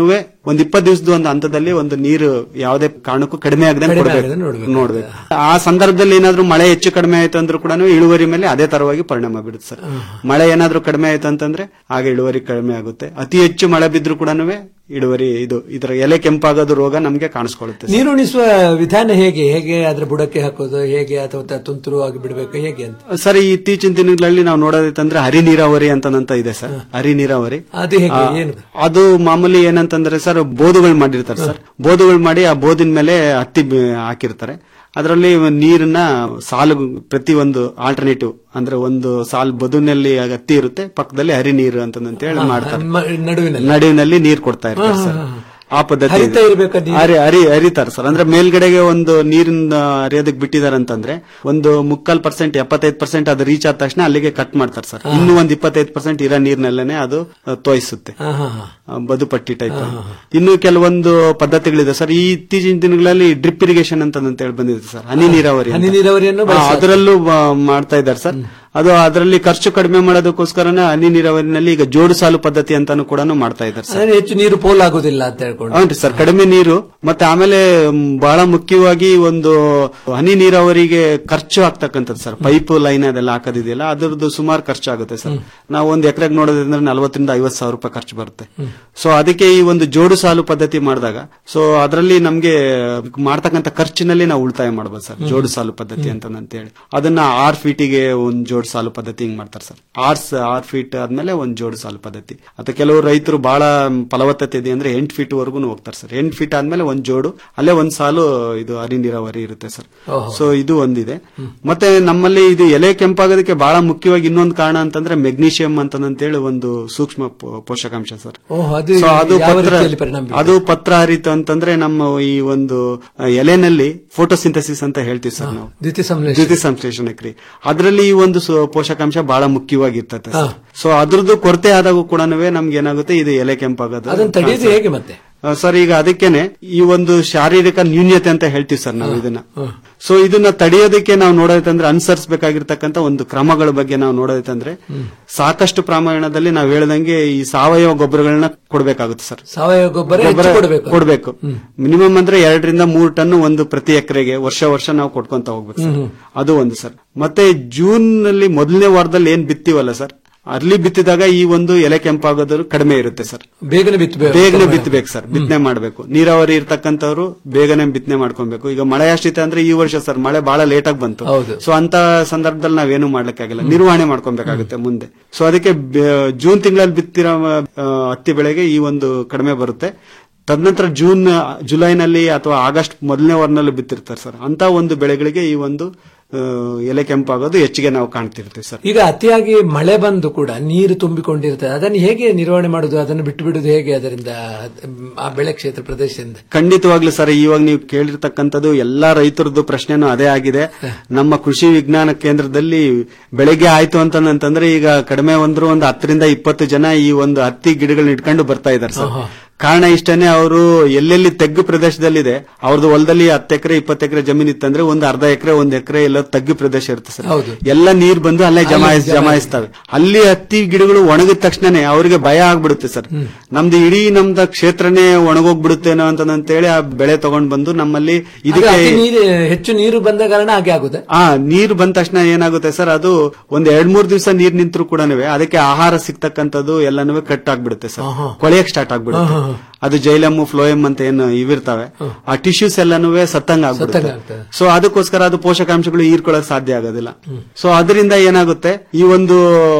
ಒಂದ್ ಇಪ್ಪತ್ತು ದಿವಸದ ಒಂದು ಹಂತದಲ್ಲಿ ಒಂದು ನೀರು ಯಾವುದೇ ಕಾರಣಕ್ಕೂ ಕಡಿಮೆ ಆಗದೆ ಕಡಿಮೆ ಕೊಡ್ಬೇಕು ಆಗದೆ ನೋಡ್ಬೇಕು. ನೋಡ್ಬೇಕು ಆ ಸಂದರ್ಭದಲ್ಲಿ ಏನಾದ್ರೂ ಮಳೆ ಹೆಚ್ಚು ಕಡಿಮೆ ಆಯ್ತು ಅಂದ್ರೂ ಕೂಡ ಇಳುವರಿ ಮೇಲೆ ಅದೇ ತರವಾಗಿ ಪರಿಣಾಮ ಬೀಳುತ್ತೆ ಸರ್ ಮಳೆ ಏನಾದ್ರೂ ಕಡಿಮೆ ಆಯ್ತು ಅಂತಂದ್ರೆ ಆಗ ಇಳುವರಿ ಕಡಿಮೆ ಆಗುತ್ತೆ ಅತಿ ಹೆಚ್ಚು ಮಳೆ ಬಿದ್ರೂ ಕೂಡ ಇಳುವರಿ ಇದು ಇದರ ಎಲೆ ಕೆಂಪಾಗೋದು ರೋಗ ನಮ್ಗೆ ಕಾಣಿಸ್ಕೊಳ್ಳುತ್ತೆ ನೀರು ಉಣಿಸುವ ವಿಧಾನ ಹೇಗೆ ಹೇಗೆ ಅದ್ರ ಬುಡಕ್ಕೆ ಹಾಕೋದು ಹೇಗೆ ಅಥವಾ ತ- ತುಂತುರು ಆಗಿ ಬಿಡಬೇಕು ಹೇಗೆ ಅಂತ ಸರ್ ಈ ಇತ್ತೀಚಿನ ದಿನಗಳಲ್ಲಿ ನಾವು ನೋಡೋದೈತಂದ್ರೆ ಹರಿ ನೀರಾವರಿ ಅಂತನಂತ ಇದೆ ಸರ್ ಹರಿ ನೀರಾವರಿ ಅದು ಹೇಗೆ ಆ, ಏನು ಅದು ಮಾಮೂಲಿ ಏನಂತಂದ್ರೆ ಸರ್ ಬೋಧುಗಳು ಮಾಡಿರ್ತಾರೆ ಸರ್ ಬೋಧುಗಳು ಮಾಡಿ ಆ ಬೋದಿನ ಮೇಲೆ ಹತ್ತಿ ಬಿ- ಹಾಕಿರ್ತಾರೆ ಅದರಲ್ಲಿ ನೀರನ್ನ ಸಾಲು ಪ್ರತಿ ಒಂದು ಆಲ್ಟರ್ನೇಟಿವ್ ಅಂದ್ರೆ ಒಂದು ಸಾಲು ಬದುನಲ್ಲಿ ಹತ್ತಿ ಇರುತ್ತೆ ಪಕ್ಕದಲ್ಲಿ ಹರಿ ನೀರು ಅಂತ ಹೇಳಿ ಮಾಡ್ತಾರೆ ಮ- ನಡುವಿನಲ್ಲಿ ನಡುವಿನಲ್ಲಿ ನೀರು ಕೊಡ್ತಾ ಇರ್ತಾರೆ ಹಾ, ಸರ್ ಹಾ, ಹಾ. ಆ ಪದ್ಧತಿ ಹರಿತಾ ಇದೆ. ಇರ್ಬೇಕಾ ನೀರು? ಹರಿ ಹರಿ ಹರಿತಾರೆ ಸರ್ ಅಂದ್ರೆ ಮೇಲ್ಗಡೆಗೆ ಒಂದು ನೀರಿನ ಹರಿಯೋದಕ್ಕೆ ಬಿಟ್ಟಿದ್ದಾರೆ ಅಂತಂದ್ರೆ ಒಂದು ಮುಕ್ಕಾಲ್ ಪರ್ಸೆಂಟ್ ಎಪ್ಪತ್ತೈದು ಪರ್ಸೆಂಟ್ ಅದು ರೀಚ್ ಆದ ತಕ್ಷಣ ಅಲ್ಲಿಗೆ ಕಟ್ ಮಾಡ್ತಾರೆ ಸರ್ ಇನ್ನು ಒಂದು ಇಪ್ಪತ್ತೈದು ಪರ್ಸೆಂಟ್ ಇರೋ ನೀರ್ನಲ್ಲೇನೆ ಅದು ಆ, ತೋಯಿಸುತ್ತೆ ಹಾ, ಹಾ, ಹಾ. ಆ, ಬದುಪಟ್ಟಿ ಟೈಪ್ ಇನ್ನು ಕೆಲವೊಂದು ಪದ್ಧತಿಗಳಿದೆ ಸರ್ ಈ ಇತ್ತೀಚಿನ ದಿನಗಳಲ್ಲಿ ಡ್ರಿಪ್ ಇರಿಗೇಷನ್ ಅಂತ ಅಂತ ಹೇಳಿ ಬಂದಿದೆ ಸರ್ ಹನಿ ನೀರಾವರಿ ಅಂತ. ಹನಿ ನೀರಾವರಿಯನ್ನು ಆ, ಬಳಸ್ತಾರೆ. ಅದರಲ್ಲೂ ಆ, ಮಾಡ್ತಾ ಇದ್ದಾರೆ ಸರ್ ಅದು ಅದರಲ್ಲಿ ಖರ್ಚು ಕಡಿಮೆ ಮಾಡೋದಕ್ಕೋಸ್ಕರನೇ ಹನಿ ನೀರಾವರಿನಲ್ಲಿ ಈಗ ಜೋಡು ಸಾಲು ಪದ್ಧತಿ ಅಂತಾನು ಕೂಡ ಮಾಡ್ತಾ ಇದ್ದಾರೆ ಸರ್ ಅಂದ್ರೆ ಹೆಚ್ಚು ನೀರು ಪೋಲಾಗುದಿಲ್ಲ ಅಂತ ಹೇಳ್ಕೊಂಡು ಹೌನ್ರಿ ಸರ್ ಕಡಿಮೆ ನೀರು ಮತ್ತೆ ಆಮೇಲೆ ಮ್, ಬಹಳ ಮುಖ್ಯವಾಗಿ ಒಂದು ಹನಿ ನೀರಾವರಿಗೆ ಖರ್ಚು ಆಗ್ತಕ್ಕಂಥದ್ದು ಸರ್ ಪೈಪ್ ಲೈನ್ ಅದೆಲ್ಲ ಹಾಕೋದಿದೆಯಲ್ಲ ಅದ್ರದ್ದು ಸುಮಾರು ಖರ್ಚು ಆಗುತ್ತೆ ಸರ್ ನಾವು ಒಂದು ಎಕರೆಗೆ ನೋಡೋದಂದ್ರೆ ನಲವತ್ತರಿಂದ ಐವತ್ತು ಸಾವಿರ ರೂಪಾಯಿ ಖರ್ಚು ಬರುತ್ತೆ ಸೊ ಅದಕ್ಕೆ ಈ ಒಂದು ಜೋಡು ಸಾಲು ಪದ್ಧತಿ ಮಾಡಿದಾಗ ಸೊ ಅದರಲ್ಲಿ ನಮ್ಗೆ ಮಾಡ್ತಕ್ಕಂಥ ಖರ್ಚಿನಲ್ಲಿ ನಾವು ಉಳಿತಾಯ ಮಾಡ್ಬೋದು ಸರ್ ಜೋಡು ಸಾಲು ಪದ್ಧತಿ ಅಂತ ಹೇಳಿ ಅದನ್ನ ಆರ್ ಫೀಟಿಗೆ ಒಂದು ಜೋಡು ಸಾಲು ಪದ್ಧತಿ ಹಿಂಗ್ ಮಾಡ್ತಾರೆ ಸರ್ ಆರ್ ಸ- ಆರ್ ಫೀಟ್ ಆದ್ಮೇಲೆ ಒಂದು ಜೋಡು ಸಾಲು ಪದ್ಧತಿ ಅಥವಾ ಕೆಲವು ರೈತರು ಬಹಳ ಫಲವತ್ತತೆ ಇದೆ ಅಂದ್ರೆ ಎಂಟು ಫೀಟ್ ವರ್ಗು ಹೋಗ್ತಾರೆ ಸರ್ ಎಂಟು ಫೀಟ್ ಆದ್ಮೇಲೆ ಒಂದ್ ಜೋಡು ಅಲ್ಲೇ ಒಂದ್ ಸಾಲು ಇದು ಹರಿ ನೀರಾವರಿ ಇರುತ್ತೆ ಸರ್ ಓಹೋ. ಸೊ ಇದು ಒಂದಿದೆ ಮತ್ತೆ ನಮ್ಮಲ್ಲಿ ಇದು ಎಲೆ ಕೆಂಪಾಗೋದಕ್ಕೆ ಬಹಳ ಮುಖ್ಯವಾಗಿ ಇನ್ನೊಂದು ಕಾರಣ ಅಂತಂದ್ರೆ ಮೆಗ್ನೀಷಿಯಂ ಅಂತಂತೇಳಿ ಒಂದು ಸೂಕ್ಷ್ಮ ಪೋ- ಪೋಷಕಾಂಶ ಸರ್ ಓಹ್, ಅದು ಸೊ ಅದು ಯಾವ ಪತ್ರ ರೀತಿಯಲ್ಲಿ ಪರಿಣಾಮ ಬೀರುತ್ತೆ? ಅದು ಪತ್ರ ಹರಿತು ಅಂತಂದ್ರೆ ನಮ್ಮ ಈ ಒಂದು ಆ, ಎಲೆನಲ್ಲಿ ಫೋಟೋಸಿಂಥಸಿಸ್ ಅಂತ ಹೇಳ್ತೀವಿ ಸರ್ ನಾವು ದ್ವಿತೀಯ ಸಂಶ್ಲೇಷಣೆ. ದ್ವಿತೀಯ ಸಂಶ್ಲೇಷಣೆ ಕ್ರಿಯೆ ಅದರಲ್ಲಿ ಈ ಒಂದು ಸು- ಪೋಷಕಾಂಶ ಬಹಳ ಮುಖ್ಯವಾಗಿರ್ತದೆ ಹಾ. ಸೊ ಅದ್ರದ್ದು ಕೊರತೆ ಆದಾಗೂ ಕೂಡ ನಮ್ಗೆ ಏನಾಗುತ್ತೆ ಇದು ಎಲೆ ಕೆಂಪಾಗೋದು ಅದನ್ನ ತಡೆಯೋದು ಹೇಗೆ ಮತ್ತೆ ಆ, ಸರ್ ಈಗ ಅದಕ್ಕೇನೆ ಈ ಒಂದು ಶಾರೀರಿಕ ನ್ಯೂನ್ಯತೆ ಅಂತ ಹೇಳ್ತೀವಿ ಸರ್ ನಾವು ಇದನ್ನ ಸೊ ಇದನ್ನ ತಡೆಯೋದಕ್ಕೆ ನಾವು ನೋಡೋದಂದ್ರೆ ಅನುಸರಿಸಬೇಕಾಗಿರ್ತಕ್ಕಂಥ ಒಂದು ಕ್ರಮಗಳ ಬಗ್ಗೆ ನಾವು ನೋಡೋದಂದ್ರೆ ಸಾಕಷ್ಟು ಪ್ರಮಾಣದಲ್ಲಿ ನಾವು ಹೇಳ್ದಂಗೆ ಈ ಸಾವಯವ ಗೊಬ್ಬರಗಳನ್ನ ಕೊಡ್ಬೇಕಾಗುತ್ತೆ ಸರ್ ಸಾವಯವ ಗೊಬ್ಬರ ಹೆಚ್ಚು ಕೊಡಬೇಕು ಕೊಡ್ಬೇಕು ಮಿನಿಮಮ್ ಅಂದ್ರೆ ಎರಡರಿಂದ ಮೂರು ಟನ್ ಒಂದು ಪ್ರತಿ ಎಕರೆಗೆ ವರ್ಷ ವರ್ಷ ನಾವು ಕೊಟ್ಕೊಂತ ಹೋಗ್ಬೇಕು ಸರ್ ಹ್ಮ್. ಅದು ಒಂದು ಸರ್ ಮತ್ತೆ ಜೂನ್ ನಲ್ಲಿ ಮೊದಲನೇ ವಾರದಲ್ಲಿ ಏನ್ ಬಿತ್ತೀವಲ್ಲ ಸರ್ ಅಲ್ಲಿ ಬಿತ್ತಿದಾಗ ಈ ಒಂದು ಎಲೆ ಕೆಂಪಾಗೋದು ಕಡಿಮೆ ಇರುತ್ತೆ ಸರ್ ಬೇಗನೆ ಬಿತ್ತಬೇಕು ಬೇಗನೆ ಬಿತ್ತಬೇಕು ಸರ್ ಬಿತ್ತನೆ ಮಾಡಬೇಕು ನೀರಾವರಿ ಇರ್ತಕ್ಕಂಥವ್ರು ಬೇಗನೆ ಬಿತ್ತನೆ ಮಾಡ್ಕೊಬೇಕು ಈಗ ಮಳೆ ಆಶ್ರಿತ ಅಂದ್ರೆ ಈ ವರ್ಷ ಸರ್ ಮಳೆ ಬಹಳ ಲೇಟ್ ಆಗಿ ಬಂತು ಹೌದು. ಸೊ ಅಂತ ಸಂದರ್ಭದಲ್ಲಿ ನಾವೇನು ಮಾಡ್ಲಿಕ್ಕಾಗಿಲ್ಲ ನಿರ್ವಹಣೆ ಮಾಡ್ಕೊಬೇಕಾಗುತ್ತೆ ಮುಂದೆ ಸೊ ಅದಕ್ಕೆ ಬೆ- ಜೂನ್ ತಿಂಗಳಲ್ಲಿ ಬಿತ್ತಿರೋ ಆ, ಹತ್ತಿ ಬೆಳೆಗೆ ಈ ಒಂದು ಕಡಿಮೆ ಬರುತ್ತೆ ತದನಂತರ ಜೂನ್ ಜುಲೈನಲ್ಲಿ ಅಥವಾ ಆಗಸ್ಟ್ ಮೊದಲನೇ ವಾರನಲ್ಲಿ ಬಿತ್ತಿರ್ತಾರೆ ಸರ್ ಅಂತ ಒಂದು ಬೆಳೆಗಳಿಗೆ ಈ ಒಂದು ಆ, ಎಲೆ ಕೆಂಪಾಗೋದು ಹೆಚ್ಚಿಗೆ ನಾವು ಕಾಣ್ತಿರ್ತೀವಿ ಸರ್ ಈಗ ಅತಿಯಾಗಿ ಮಳೆ ಬಂದು ಕೂಡ ನೀರು ತುಂಬಿಕೊಂಡಿರ್ತದೆ ಅದನ್ನು ಹೇಗೆ ನಿರ್ವಹಣೆ ಮಾಡುದು ಅದನ್ನು ಬಿಟ್ಟು ಬಿಡುದು ಹೇಗೆ ಅದರಿಂದ ಮ್, ಆ ಬೆಳೆ ಕ್ಷೇತ್ರ ಪ್ರದೇಶದಿಂದ ಖಂಡಿತವಾಗ್ಲೂ ಸರ್ ಇವಾಗ ನೀವು ಕೇಳಿರ್ತಕ್ಕಂಥದ್ದು ಎಲ್ಲಾ ರೈತರದ್ದು ಪ್ರಶ್ನೆನೂ ಅದೇ ಆಗಿದೆ ನಮ್ಮ ಕೃಷಿ ವಿಜ್ಞಾನ ಕೇಂದ್ರದಲ್ಲಿ ಬೆಳಗ್ಗೆ ಆಯ್ತು ಅಂತಂದ್ರೆ ಈಗ ಕಡಿಮೆ ಒಂದ್ರು ಒಂದು ಹತ್ತರಿಂದ ಇಪ್ಪತ್ತು ಜನ ಈ ಒಂದು ಹತ್ತಿ ಗಿಡಗಳನ್ನ ಇಟ್ಕೊಂಡು ಬರ್ತಾ ಇದ್ದಾರೆ ಸರ್ ಕಾರಣ ಇಷ್ಟನೇ ಅವರು ಎಲ್ಲೆಲ್ಲಿ ತೆಗ್ಗು ಪ್ರದೇಶದಲ್ಲಿದೆ ಅವ್ರದ್ದು ಹೊಲದಲ್ಲಿ ಹತ್ತು ಎಕರೆ ಇಪ್ಪತ್ತು ಎಕರೆ ಜಮೀನ್ ಇತ್ತಂದ್ರೆ ಒಂದು ಅರ್ಧ ಎಕರೆ ಒಂದ್ ಎಕರೆ ಎಲ್ಲ ತಗ್ಗು ಪ್ರದೇಶ ಇರುತ್ತೆ ಸರ್ ಹೌದು. ಎಲ್ಲ ನೀರ್ ಬಂದು ಅಲ್ಲೇ ಜಮಾಯಿಸ್ ಜಮಾಯಿಸ್- ಜಮಾಯಿಸ್ತವೆ ಅಲ್ಲಿ ಹತ್ತಿ ಗಿಡಗಳು ಒಣಗಿದ ತಕ್ಷಣನೇ ಅವರಿಗೆ ಭಯ ಆಗ್ಬಿಡುತ್ತೆ ಸರ್ ನಮ್ದು ಇಡೀ ನಮ್ದ ಕ್ಷೇತ್ರನೇ ಒಣಗೋಗ್ಬಿಡುತ್ತೇನೋ ಅಂತಂತೇಳಿ ಆ ಬೆಳೆ ತಗೊಂಡ್ ಬಂದು ನಮ್ಮಲ್ಲಿ ಆಗ ಇದಕ್ಕೆ ಅತಿ ನೀರು ಹೆಚ್ಚು ನೀರು ಬಂದ ಕಾರಣ ಹಾಗೆ ಆಗುದೆ ಆ ನೀರು ಬಂದ ತಕ್ಷಣ ಏನಾಗುತ್ತೆ ಸರ್ ಅದು ಒಂದ್ ಎರಡ್ ಮೂರ್ ದಿವಸ ನೀರ್ ನಿಂತರೂ ಕೂಡ ಅದಕ್ಕೆ ಆಹಾರ ಸಿಗ್ತಕ್ಕಂಥದ್ದು ಎಲ್ಲನೂ ಕಟ್ ಆಗ್ಬಿಡುತ್ತೆ ಸರ್ ಕೊಳೆಯಕ್ ಸ್ಟಾರ್ಟ್ ಆಗ್ಬಿಡುತ್ತೆ ಹಾ, ಹಾ, ಅದು ಜೈಲಮ್ಮು ಫ್ಲೋಯಮ್ ಅಂತ ಏನು ಇವಿರ್ತವೆ ಆ ಟಿಶ್ಯೂಸ್ ಎಲ್ಲನೂ ಸತ್ತಂಗ ಆಗ್ಬಿಡುತ್ತೆ ಸತ್ತಂಗ ಆಗ್ತದೆ. ಸೊ ಅದಕ್ಕೋಸ್ಕರ ಅದು ಪೋಷಕಾಂಶಗಳು ಹೀರ್ಕೊಳ್ಳಕ್ ಸಾಧ್ಯ ಆಗೋದಿಲ್ಲ ಸೊ ಅದರಿಂದ ಏನಾಗುತ್ತೆ ಈ ಒಂದು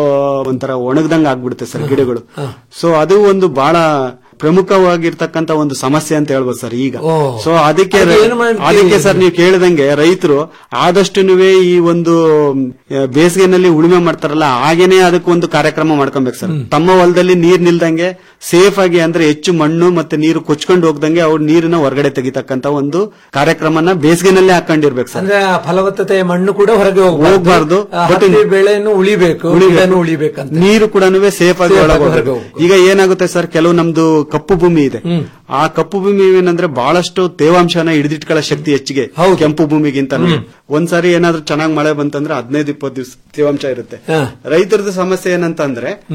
ಒಂಥರ ಒಣಗ್ದಂಗ ಆಗ್ಬಿಡುತ್ತೆ ಸರ್ ಗಿಡಗಳು ಸೊ ಅದು ಒಂದು ಬಹಳ ಪ್ರಮುಖವಾಗಿರ್ತಕ್ಕಂತ ಒಂದು ಸಮಸ್ಯೆ ಅಂತ ಹೇಳ್ಬೋದು ಸರ್ ಈಗ ಓ. ಸೊ ಅದಕ್ಕೆ ಅದಕ್ಕೆ ರೈ- ಏನ್ ಮಾಡ್ತೀವಿ? ಅದಕ್ಕೆ ಸರ್ ನೀವು ಕೇಳಿದಂಗೆ ರೈತರು ಆದಷ್ಟುನುವೆ ಈ ಒಂದು ಆ, ಬೇಸಿಗೆನಲ್ಲಿ ಉಳುಮೆ ಮಾಡ್ತಾರಲ್ಲ ಹಾಗೇನೆ ಅದಕ್ಕೊಂದು ಕಾರ್ಯಕ್ರಮ ಮಾಡ್ಕೊಬೇಕು ಸರ್ ತಮ್ಮ ಹೊಲದಲ್ಲಿ ನೀರ್ ನಿಲ್ದಂಗೆ ಸೇಫ್ ಆಗಿ ಅಂದ್ರೆ ಹೆಚ್ಚು ಮಣ್ಣು ಮತ್ತೆ ನೀರು ಕೊಚ್ಕೊಂಡು ಹೋಗ್ದಂಗೆ ಅವ್ರು ನೀರನ್ನ ಹೊರಗಡೆ ತೆಗಿತಕ್ಕಂತ ಒಂದು ಕಾರ್ಯಕ್ರಮನ ಬೇಸಿಗೆನಲ್ಲೇ ಹಾಕೊಂಡಿರ್ಬೇಕು ಸರ್ ಅಂದ್ರೆ ಆ ಫಲವತ್ತತೆಯ ಮಣ್ಣು ಕೂಡ ಹೊರಗೆ ಹೋಗ್ಬಾರ್ದು. ಆ But ಹತ್ತಿ ಬೆಳೆಯನ್ನು ಉಳಿಬೇಕು ಉಳಿಬೇಕು. ಗಿಡನೂ ಉಳಿಬೇಕಂತ ನೀರು ಕೂಡ ಸೇಫ್ ಆಗಿ Safe ಒಳಗೆ ಆಗಿ ಹೊರಗೆ ಹೋಗ್ಬೇಕು. ಈಗ ಏನಾಗುತ್ತೆ ಸರ್ ಕೆಲವು ನಮ್ದು ಕಪ್ಪು ಭೂಮಿ ಇದೆ ಆ ಕಪ್ಪು ಭೂಮಿ ಏನಂದ್ರೆ ಬಹಳಷ್ಟು ತೇವಾಂಶನ ಹಿಡಿದಿಟ್ಕೊಳ್ಳೋ ಶಕ್ತಿ ಹೆಚ್ಚಿಗೆ ಕೆಂಪು ಭೂಮಿಗಿಂತ ಒಂದ್ಸಾರಿ ಏನಾದ್ರೂ ಚೆನ್ನಾಗಿ ಮಳೆ ಬಂತಂದ್ರೆ ಹದಿನೈದು ಇಪ್ಪತ್ತು ದಿವಸ ತೇವಾಂಶ ಇರುತ್ತೆ ಹಾ. ರೈತರದ್ದು ಸಮಸ್ಯೆ ಏನಂತ ಅಂದ್ರೆ